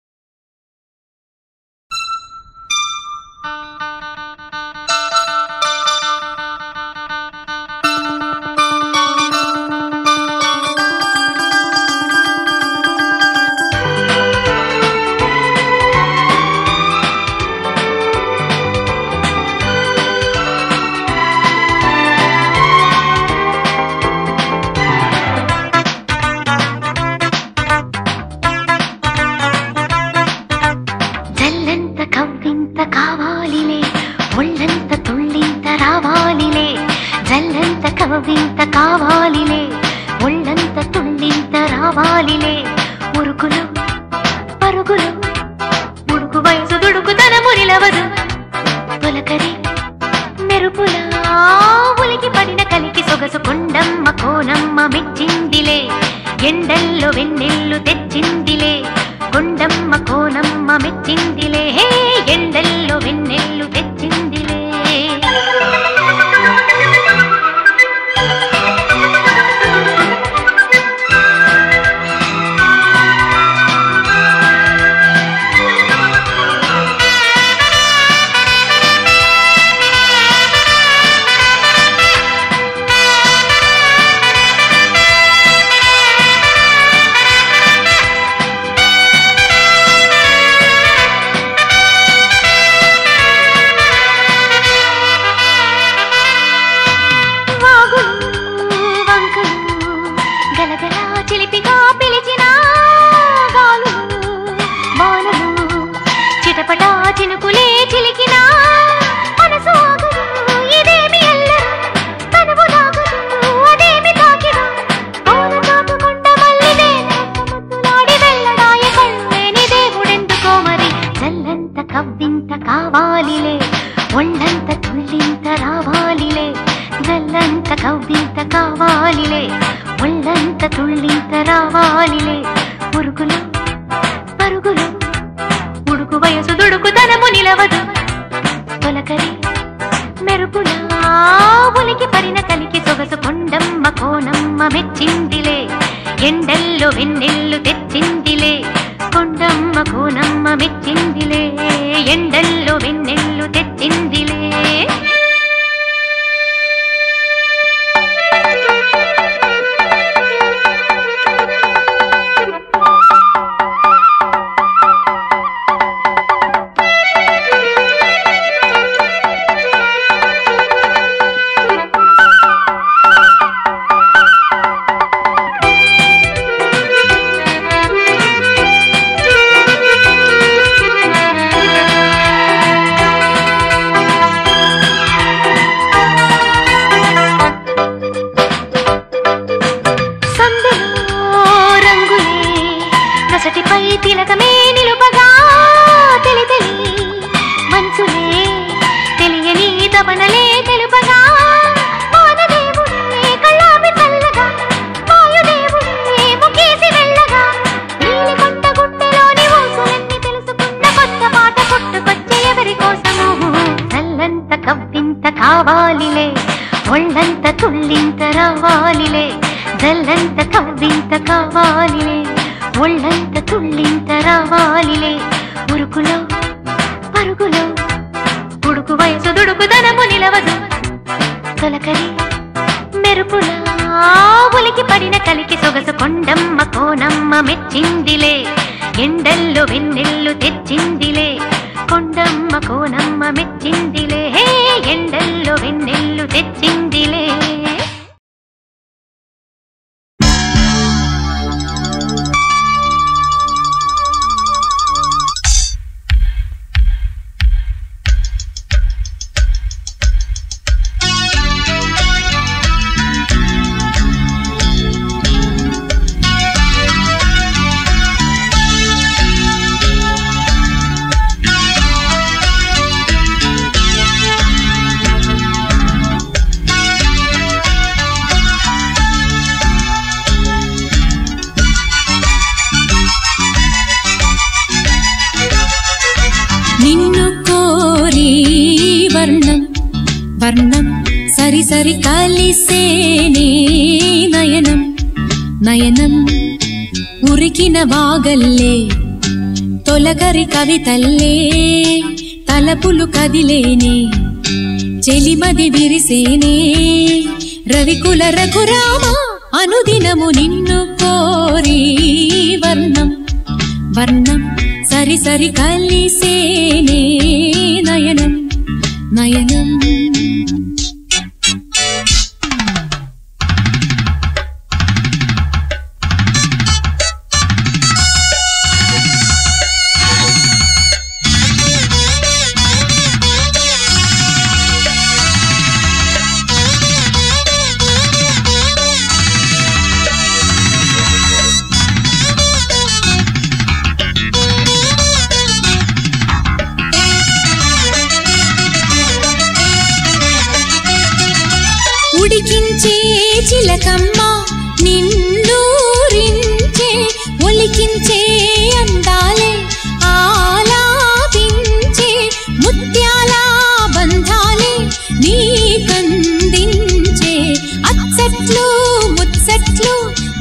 జల్లంత కవ్వింత కావాలిలే ఒళ్ళంత తుళ్ళింత రావాలిలే జల్లంత కవ్వింత కావాలిలే ఒళ్ళంత తుళ్ళింత రావాలిలే ఉరుకులు పరుగులు ముడుకు వయసు దుడుకుతన మురిలవదు తొలకరి మెరుపులా ఉలికి పడిన కలికి సొగసు కొండమ్మ కోనమ్మ మెచ్చిందిలే ఎండల్లో వెన్నెల్లు తెచ్చిందిలే కొండమ్మ కోనమ్మ మెచ్చిందిలే హే ఎండల్లో వెన్నెల్లు తెచ్చిందిలే వాగులు వంకలు గలగల చిలిపిగా పిలిచిన గాలులు వానలు చిటపట చినుకులే చిలికిన మనసు ఆగదు ఇదేమి అల్లరు తనువు లాగదు అదేమి తాకిన పౌన తాకుకుంట మల్లిదే ముద్దులాడి వెళ్ళడాయ కళ్ళేని దేవుడెందుకో మరి చల్లంత కవ్వింత కావాలిలే ఒళ్ళంత తుళ్ళింత రావాలిలే జల్లంత కవ్వింత కావాలిలే ఒళ్ళంత తుళ్ళింత రావాలిలే పురుగులు పరుగులు ఉడుకు వయసు దుడుకు ధనము నిలవదు తొలకరి మెరుపులా ఉలికి పరిన కలికి సొగసు కొండమ్మ కోనమ్మ మెచ్చిందిలే ఎండల్లో వెన్నెల్లు తెచ్చిందిలే కొండమ్మ కోనమ్మ మెచ్చిందిలే ఎండల్లో వెన్నెల్లు తెచ్చిందిలే సందెలో రంగులే నొసటిపై తిలకమే నిలుపగా తెలి తెలి మంచులే తెలియని తపనలే తెలుపగా వానదేవుడే కళ్ళాపి చల్లగా వాయుదేవుడే ముఖేసి వెళ్ళగా నీలి కొండ గుట్టలోని ఊసులన్నీ తెలుసుకున్న కొత్త పాట పుట్టుకొచ్చే ఎవరి కోసము చల్లంత కవ్వింత కావాలిలే ఒళ్ళంత తుళ్ళింత రావాలిలే జల్లంత కవ్వింత కావాలిలే ఒళ్ళంత తుళ్ళింత రావాలిలే ఉరుకులో పరుగులో ఉడుకు వయసు దుడుకు ధనము నిలవదు తొలకరి మెరుపులా ఉలికి పడిన కలికి సొగసు కొండమ్మ కోనమ్మ మెచ్చిందిలే ఎండల్లో వెన్నెల్లు తెచ్చిందిలే కొండమ్మ కోనమ్మ మెచ్చిందిలే హే ఎండల్లో వెన్నెల్లు తెచ్చిందిలే నిన్ను కోరి వర్ణం వర్ణం సరి సరి కలిసేనే నయనం నయనం ఉరికిన వాగల్లే తొలగరి కవితల్లే తలపులు కదిలేనే చెలిమది విరిసేనే రవికుల రఘురామ అనుదినము నిన్ను కోరి వర్ణం వర్ణం సరి సరి కలిసేనే నయనం నయనం చిలకమ్మ నిన్నూరించే ఒలికించే అందాలే ఆలాపించే ముత్యాల బంధాలే నీకందించే అచ్చట్లు ముచ్చట్లు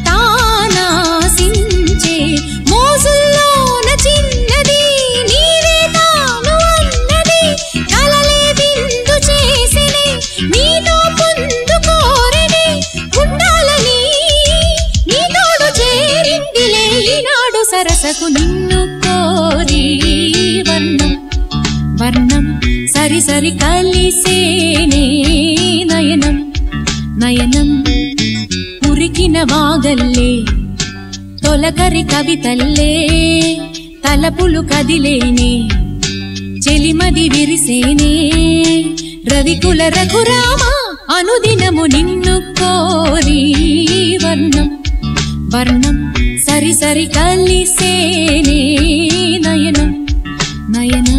తానాసించే మోజుల్లోన చిన్నది నీవే తాను అన్నది కలలే విందు చేసినే నీతో పొందు కోరనే ఉండాలని నీ తోడు చేరిందిలే ఈనాడు సరసకు నిన్ను కోరి వర్ణం వర్ణం సరి సరి కలిసేనే నయనం నయనం ఉరికిన వాగల్లే తొలకరి కవితల్లే తలపులు కదిలేనే చెలిమది విరిసేనే రవికుల రఘురామ అనుదినము నిన్ను కోరి వర్ణం వర్ణం సరి సరి కలిసేనే నయనం నయనం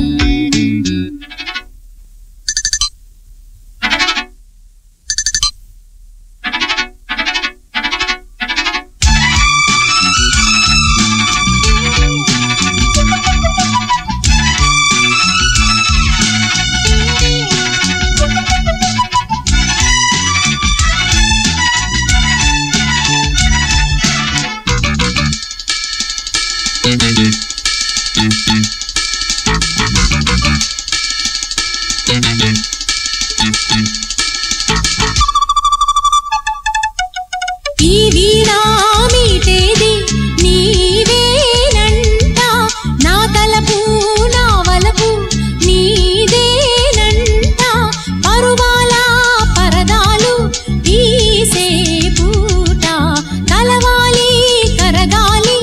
ఈ వీణా మీటేది నీవేనంట నా తలపు నా వలపు నీదేనంట పరువాల పరదాలు తీసే పూట కలవాలి కరగాలి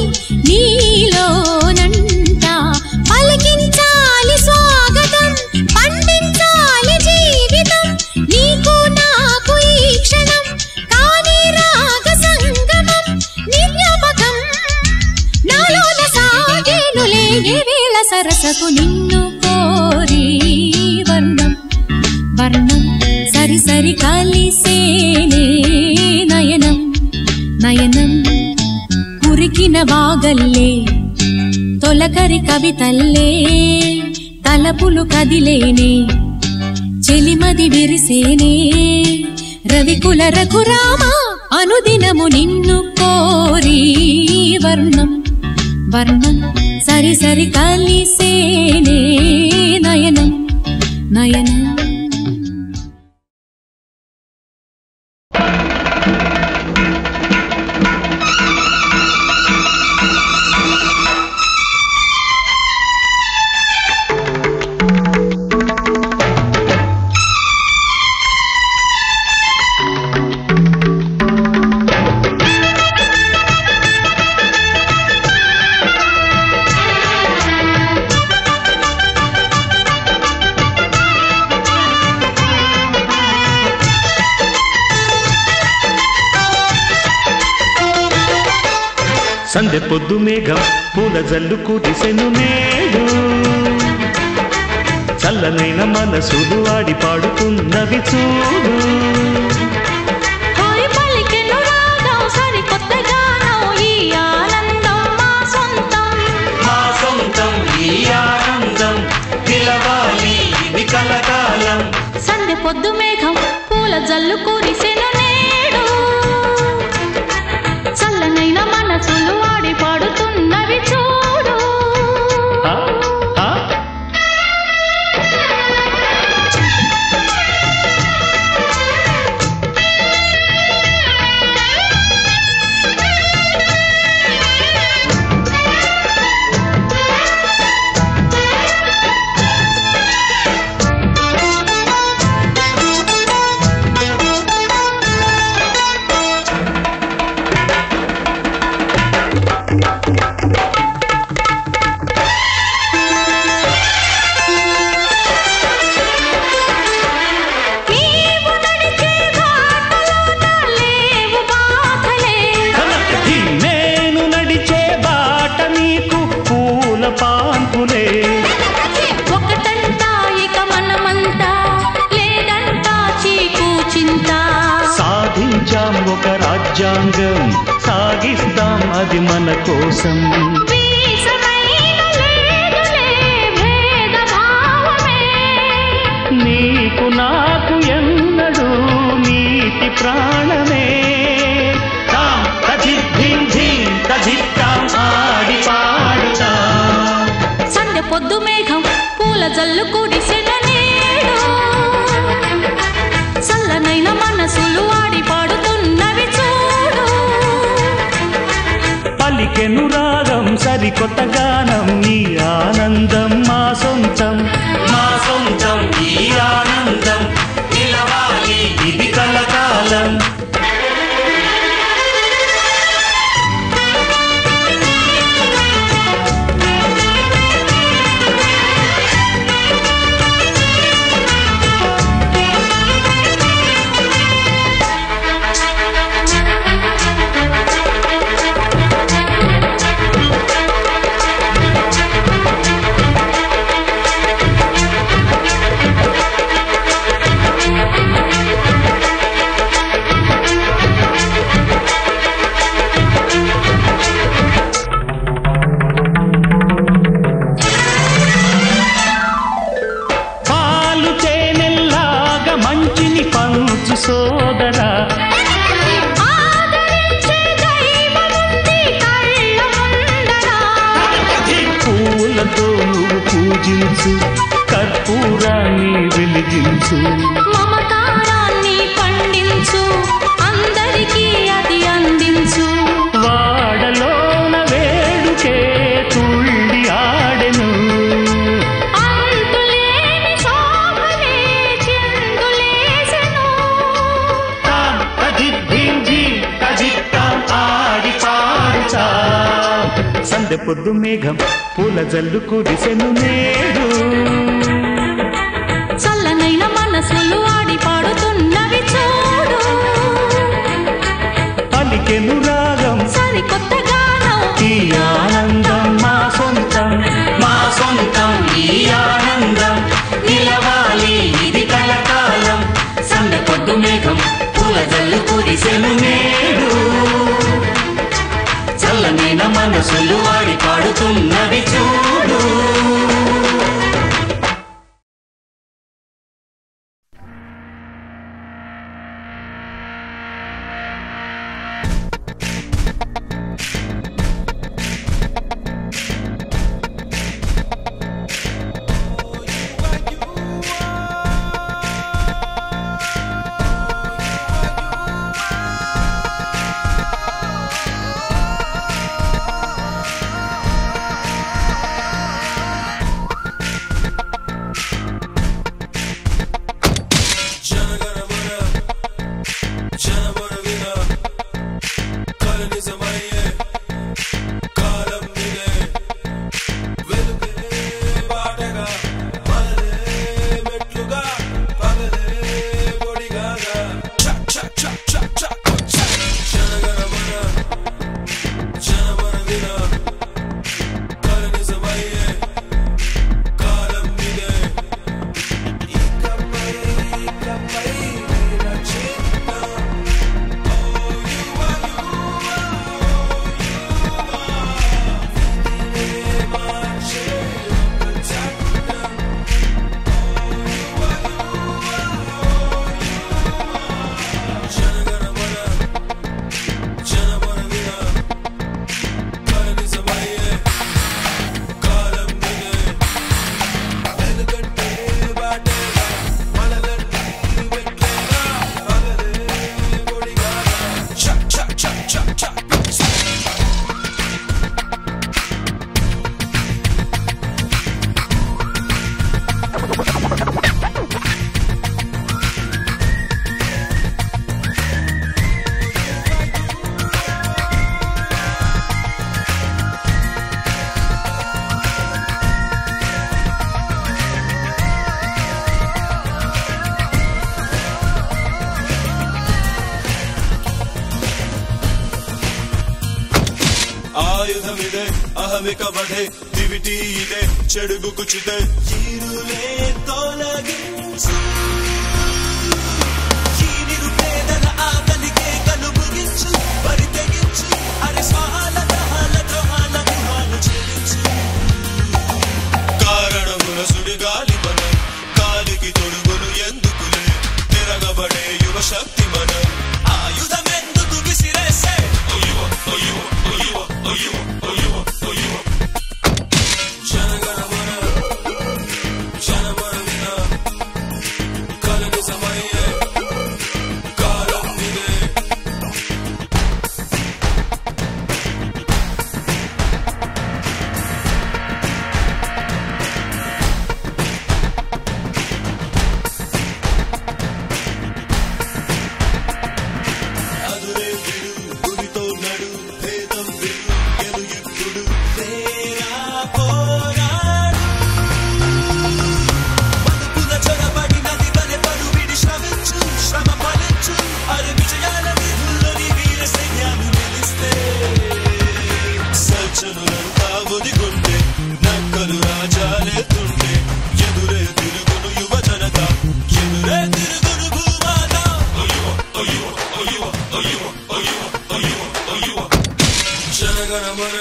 నీలోనంట పలికించాలి స్వాగతం పండించాలి జీవితం నీకు నాకు ఈ క్షణం కానీ రాగ సంగమం నిర్యాపకం నాలోన సాగేనులే ఏ వేళ సరసకు నిన్ను కోరి వర్ణం వర్ణం సరి సరి కలిసేనే నయనం నయనం కురికిన వాగల్లే తొలకరి కవితల్లే తలపులు కదిలేనే చెలిమది విరిసేనే రవికుల రఘురామ అనుదినము నిన్ను కోరి వర్ణం వర్ణం సరి సరి కలిసేనే నయనం నయనం సందె పొద్దు మేఘం పూల జల్లు కురిసెను నేడు చల్లనైన మనసులు ఆడి పాడుతున్నవి చూడు హాయ్ పలికెను రాగం సరికొత్త గానం ఈ ఆనందం మా సొంతం మా సొంతం ఈ ఆనందం పిలవాలి ఇది కలకాలం సందె పొద్దు మేఘం పూల జల్లు కురిసెను నేడు చల్లనైన మనసులు ఆడి పాడుతున్నవి చూడు ఆ, ఆ, ఆ రాజ్యాంగం సాగిస్తాం అది మన కోసం వీసమైన లేదులే భేదభావమే. నీకు నాకు ఎన్నడు నీతి ప్రాణమే తాం తజిద్ధిం ధిం తజిత్తాం ఆడి పాడుతాం సంధ్య పొద్దు మేఘం పూల జల్లు కుడిసెన నేడు చల్లనైన మనసులు ఆడి పాడుతున్నవి చూడు పలికెను రాగం సరికొత్త గానం నీ ఆనందం మా సొంతం మా సొంతం ఈ ఆనందం నిలవాలి ఇది కలకాలం పాలు తేనెల్లాగా మంచిని పంచు సోదరా ఆదరించే దైవముంది కళ్ళ ముందర. పూలతో నువ్వు పూజించు కర్పూరాన్ని వెలిగించు మమకారాన్ని పండించు అందరికీ అది అందించు వాడలోన వేడుకే తుళ్ళి ఆడెను అంతులేని శోభలే చిందులేసెను. తాం తజిద్ధిం ఝీం తజిత్తాం ఆడి పాడుతా సందె పొద్దు మేఘం పూల జల్లు కురిసెను నేడు చల్లనైన మనసులు ఆడి పాడుతున్నవి చూడు పలికెను రాగం సరికొత్త గానం ఈ ఆనందం మా సొంతం మా సొంతం ఈ ఆనందం నిలవాలి ఇది కలకాలం సంద పొద్దు మేఘం పూల జల్లు కురిసెను నేడు చల్లనైన మనసులు వాడి పాడుతున్నవి చూడు ಆಯುಧವಿದೆ ಅಹಮಿಕ ವಧೆ ದಿವಿಟಿ ಇದೆ ಚೆಡುಗು ಕುಚಿತೆ ಚೀರುಲೇ ತೊಲಗಿಂಚು ಈ ನಿರುಪೇದನ ಆತನಿಗೆ ಕಲು ಮುಗಿಂಚು జనగణమన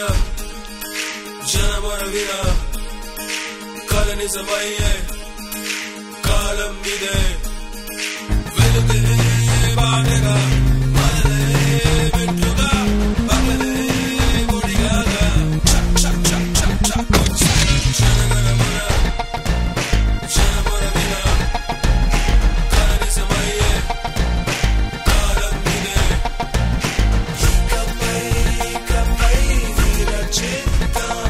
జనమన విన కల నిజమయ్యే కాలం ఇదే వెలుగే బాటగా మనదే మెట్టుగా పగలే గుడిగాగా చక్ చక్ చక్ చక్ చక్ వచ్చే జనగణమన జనమన విన కల నిజమయ్యే కాలం ఇదే ఇకపై ఇకపై వీర చేద్దాం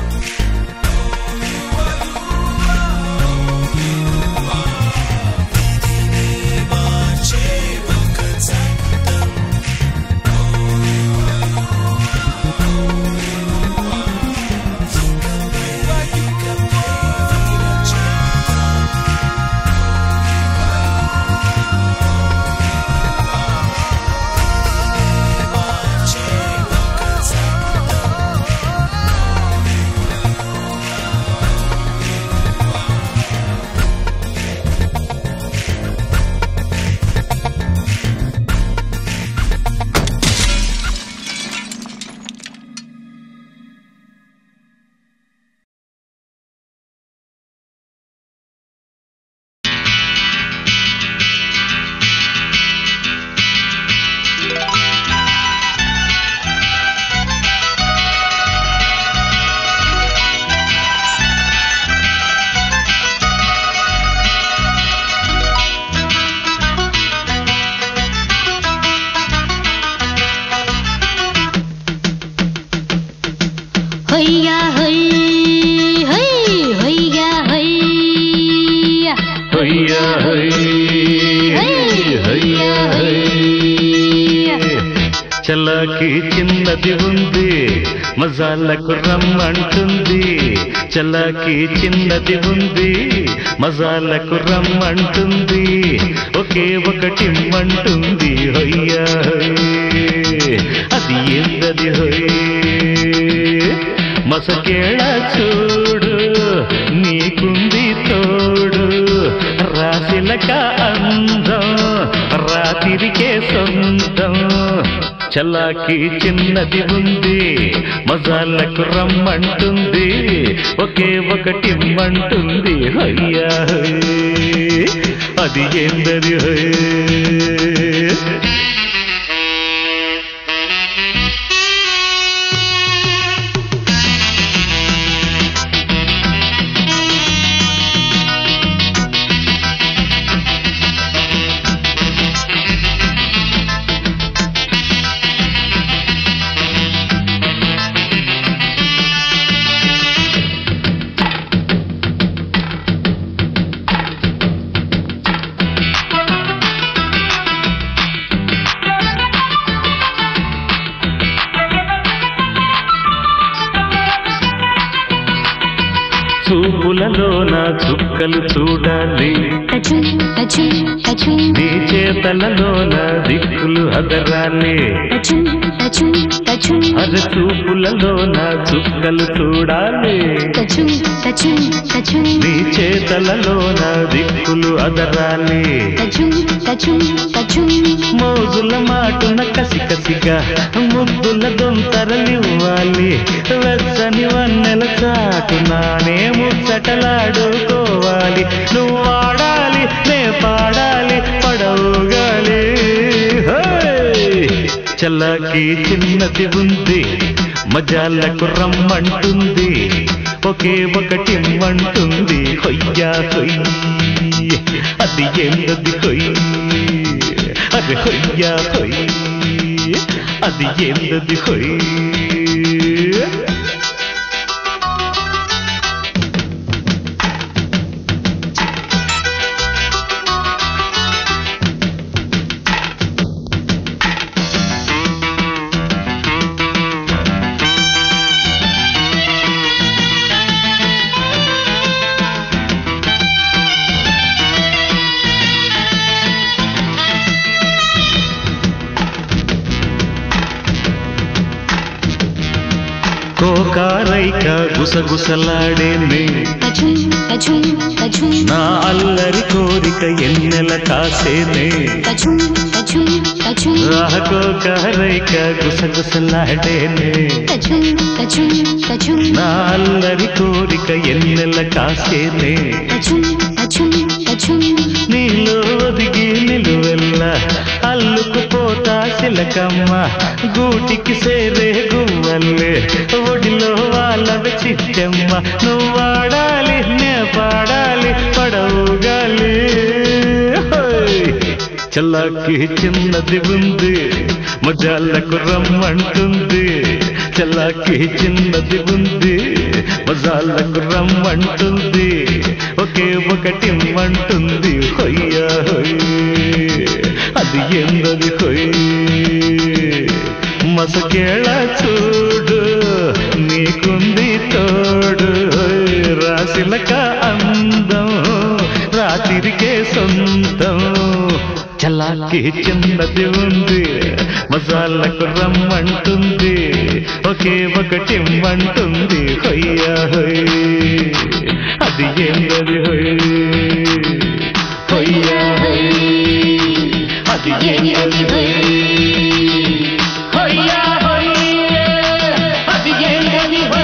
మార్చే ఒక చట్టం హొయ్యా హొయ్ హొయ్ హొయ్యా హొయ్యా హొయ్యా హొయ్ హొయ్యా హొయ్ చల్లకి చిన్నది ఉంది మజాలకు రమ్మంటుంది చల్లకి చిన్నది ఉంది మజాలకు రమ్మంటుంది ఒకే ఒకటి మంటుంది హొయ్యా హొయ్ అది ఏందది హొయ్ మసకేళ చూడు నీకుంది తోడు రాశిలక అందం రాతిరికే సొంతం చల్లాకి చిన్నది ఉంది మజాలకు రమ్మంటుంది ఒకే ఒకటి మంటుంది హయ్యా హోయ్. అది ఏందది హోయ్. చూపులలోన చుక్కలు చూడాలి టచుం టచుం టచుం నీ చేతలలోన దిక్కులు అదరాలి టచుం టచుం టచుం అర చూపులలోన చుక్కలు చూడాలి టచుం టచుం టచుం నీ చేతలలోన దిక్కులు అదరాలి టచుం టచుం టచుం మోజుల మాటున కసి కసిగా ముద్దుల దొంతరలివ్వాలి వెచ్చని వన్నెల చాటునానే ముచ్చటలాడుకోవాలి నువ్వు ఆడాలి నే పాడాలి పడవుగాలి హోయ్! చల్లకి చిన్నది ఉంది మజాలకు రమ్మంటుంది ఒకే ఒకటి మంటుంది హొయ్యా హొయ్ అది ఏందది హొయ్ అది హొయ్యా హొయ్ అది ఏందది హొయ్ కోకారైక గుసగుసలాడేనే టచుం టచుం టచుం నా అల్లరి కోరిక ఎన్నెల కాసేనే టచుం టచుం తచుం రాహకో కరైక గుసగుసలాడేనే తచుం తచుం తచుం నా అల్లరి కోరిక ఎన్నెల కాసేనే తచుం తచుం తచుం నీలో ఒదిగి నిలువెల్ల అల్లుకుపోతా చిలకమ్మ గూటికి సేరే గువ్వల్లే ఒడిలో వాళ్ళ చిట్టమ్మ నువ్వు వాడాలి నే పాడాలి పడవుగాలి హోయ్. చల్లాకి చిన్నది ఉంది మజాలకు రమ్మంటుంది చల్లాకి చిన్నది ఉంది మజాలకు రమ్మంటుంది ఒకే ఒకటి మంటుంది హొయ్యా హొయ్ అది ఎందది హొయ్ మసకేళ చూడు నీకుంది తోడు హొయ్. రాశిలక అందం రాత్రికే సొంతం చల్లాకి చిన్నది ఉంది మసాలకు రమ్మంటుంది ఒకే ఒకటి మంటుంది హొయ్యా హొయ్ అది ఏందది హొయ్ హొయ్యా హొయ్ అది ఏందది హొయ్ హొయ్యా హొయ్ అది ఏందది హొయ్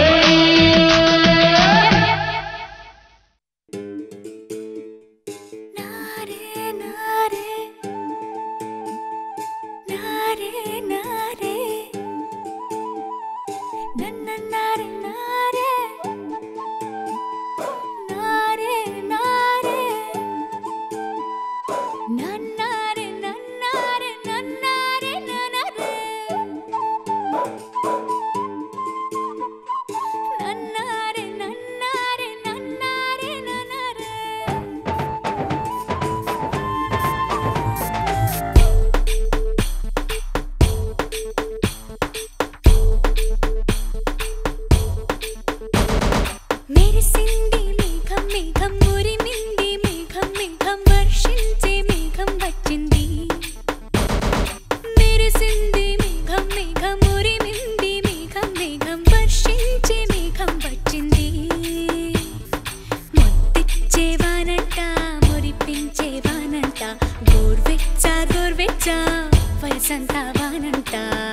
మెరిసింది మేఘం మేఘం మురిమింది మేఘం మేఘం వర్షించే మేఘం వచ్చింది మెరిసింది మేఘం మేఘం మురిమింది మేఘం మేఘం వర్షించే మేఘం వచ్చింది మొత్తిచ్చేవానంట మురిపించేవానంట గోర్వెచ్చ గోర్వెచ్చ వయసంతా వానంట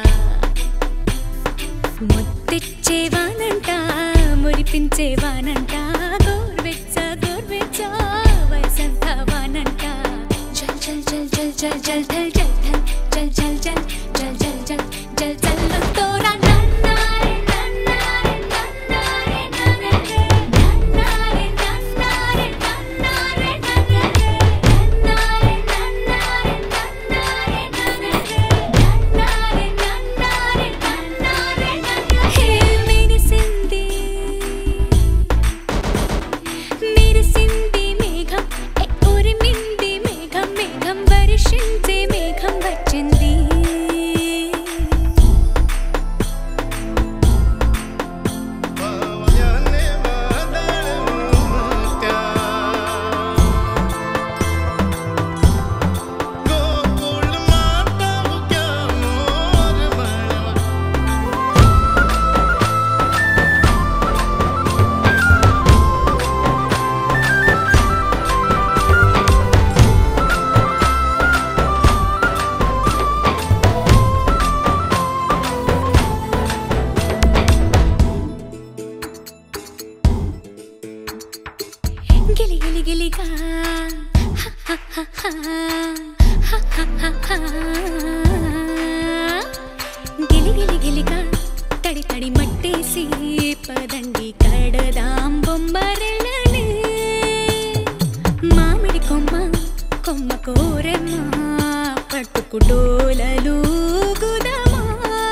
ముత్తిచ్చేవానంట మురిపించేవానంట గోర్వెచ్చ గోర్వెచ్చ వయసంతా వానంట జల్ జల్ జల్ జల్ జల్ జల్ జల్ జల్ జల్ జల్ జల్ జల్ జల్ జల్ జల్ జల్ జల్ తోరా నన్నారే నన్నారే నన్నారే నన్నారే నన్నారే నన్నారే నన్నారే నన్నారే నన్నారే నన్నారే నన్నారే నన్నారే నన్నారే నన్నారే నన్నారే హే మెరిసింది మెరిసింది మేఘం ఏ ఉరిమింది మేఘం మేఘం వర్షించే మేఘం వచ్చింది గిలి గిలి గిలిగా హ, హ, హ, హ, హ, హ, హ, హ. గిలి గిలి గిలిగా తడి తడి మట్టేసి పదండి కడదాం బొమ్మరెళ్ళని మామిడి కొమ్మ కొమ్మ కోరెమ్మ పట్టుకు డోలలు గుదమా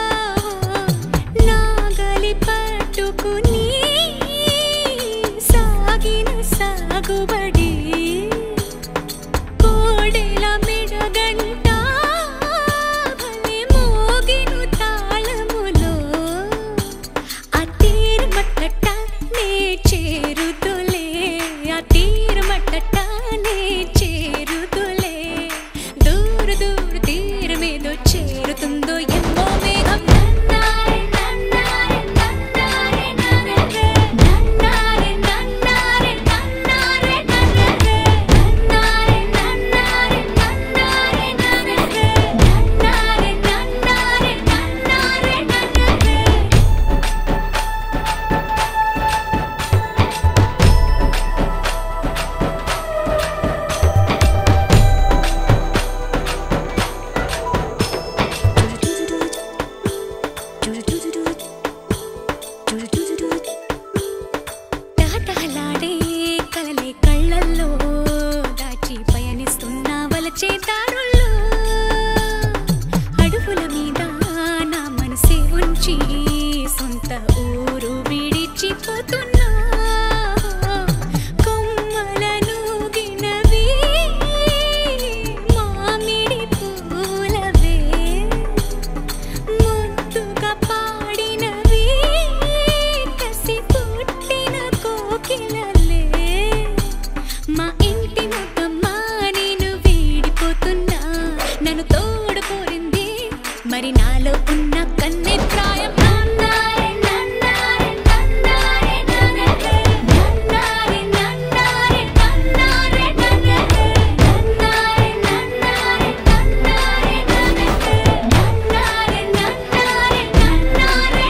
నాగలి పట్టుకుని సాగిన సాగుబడి తాతాలాడే కలలే కళ్ళల్లో దాచి పయనిస్తున్న వలచే దారుల్లో అడుగుల మీద నా మనసే ఉంచి సొంత ఊరు విడిచిపోతున్నా కొమ్మలను గినవి మామిడి పూలవే ముద్దుగా పాడినవి కసి పుట్టిన కోకిలలే మా ఇంటి ముఖమ్మ నేను వీడిపోతున్నా నన్ను తోడు కోరింది మరి నాలో ఉన్న కన్నె ప్రాయం నన్నారే నన్నారే నన్నారే నన్నారే నన్నారే నన్నారే నన్నారే నన్నారే నన్నారే నన్నారే నన్నారే నన్నారే నన్నారే నన్నారే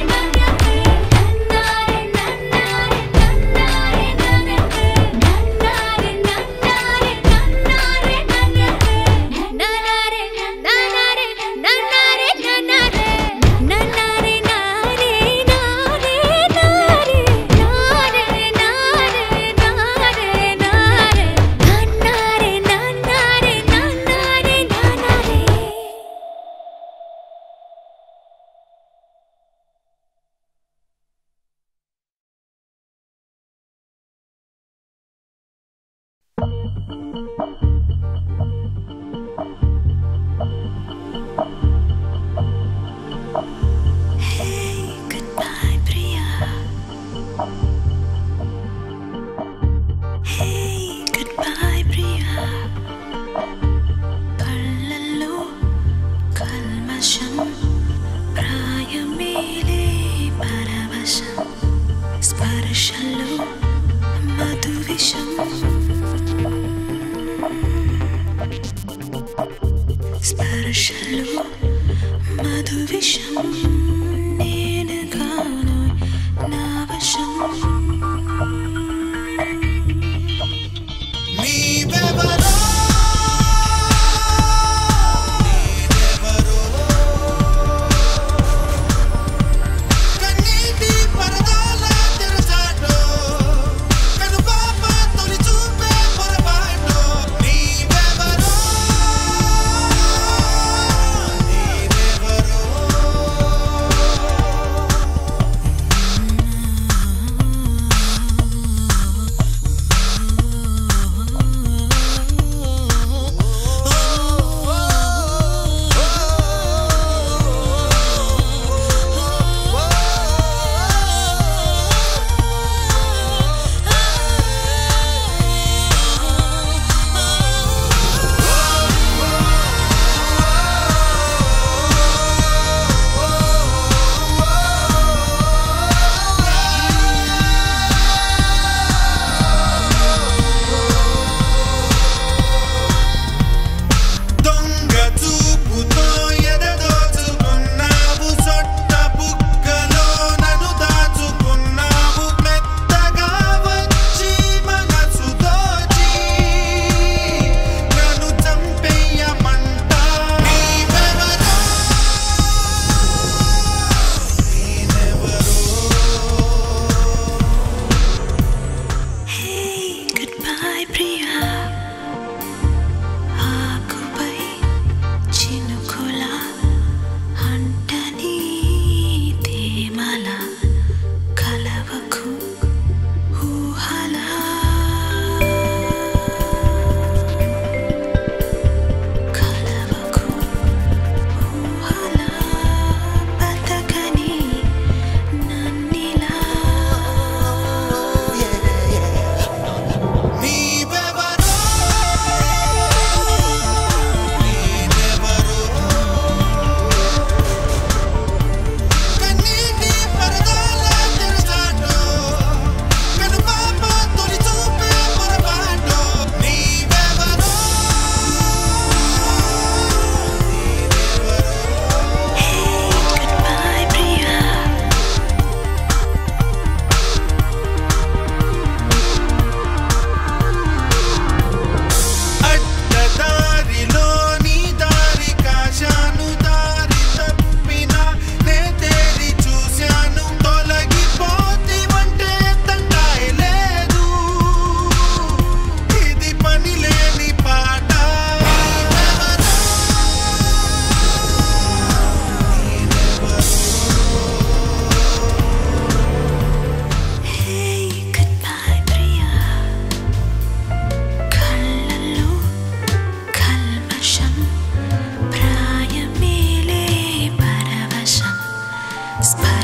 Goodbye, Priya. Hey, goodbye, Priya. కళ్ళల్లో కల్మషం ప్రాయమేలే పరవశం స్పర్శలో మధు విషం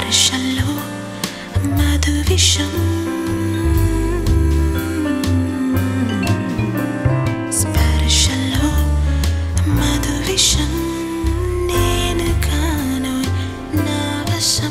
స్పర్శల్లో మధు విషం స్పర్శల్లో మధు విషం నేను కాను నా వశం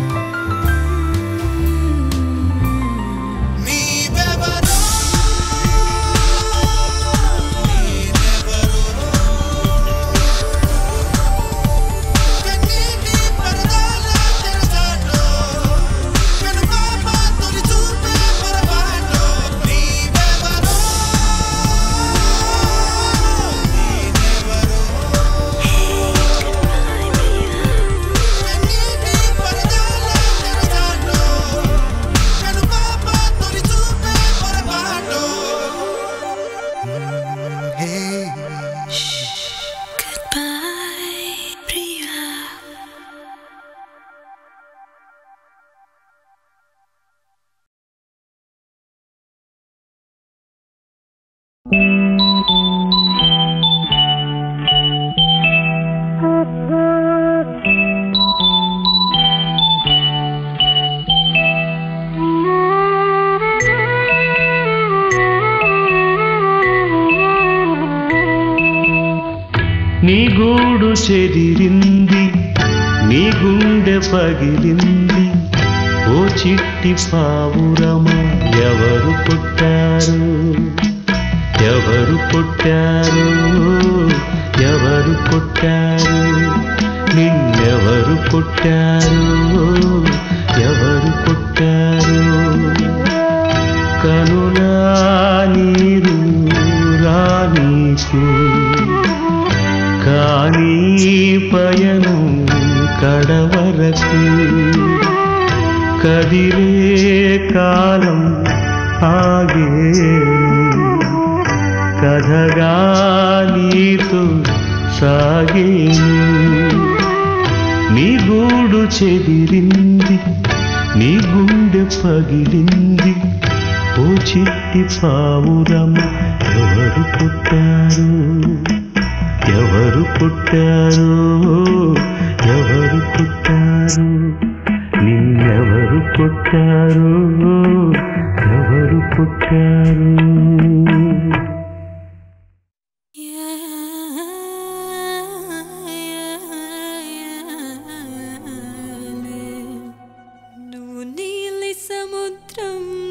Goodbye, Priya. నీ గూడు చెదిరింది నీ గుండె పగిలింది ఓ చిట్టి పావురమ ఎవరు పుట్టారు ఎవరు పుట్టారు ఎవరు పుట్టారు నిన్నెవరు పుట్టారు ఎవరు పుట్టారు కనులా నీరు రానీకు కానీ పయనం కడవరకు కదిలే కాలం ఆగేను కథగా నీతో సాగేను నీ గూడు చెదిరింది నీ గుండె పగిలింది ఓ చిట్టి పావురమ్మ ఎవరు పుట్టారు ఎవరు పుట్టారు ఎవరు పుట్టారు నిన్నెవరు పుట్టారు ఎవరు పుట్టారు నువ్వు నీలి సముద్రం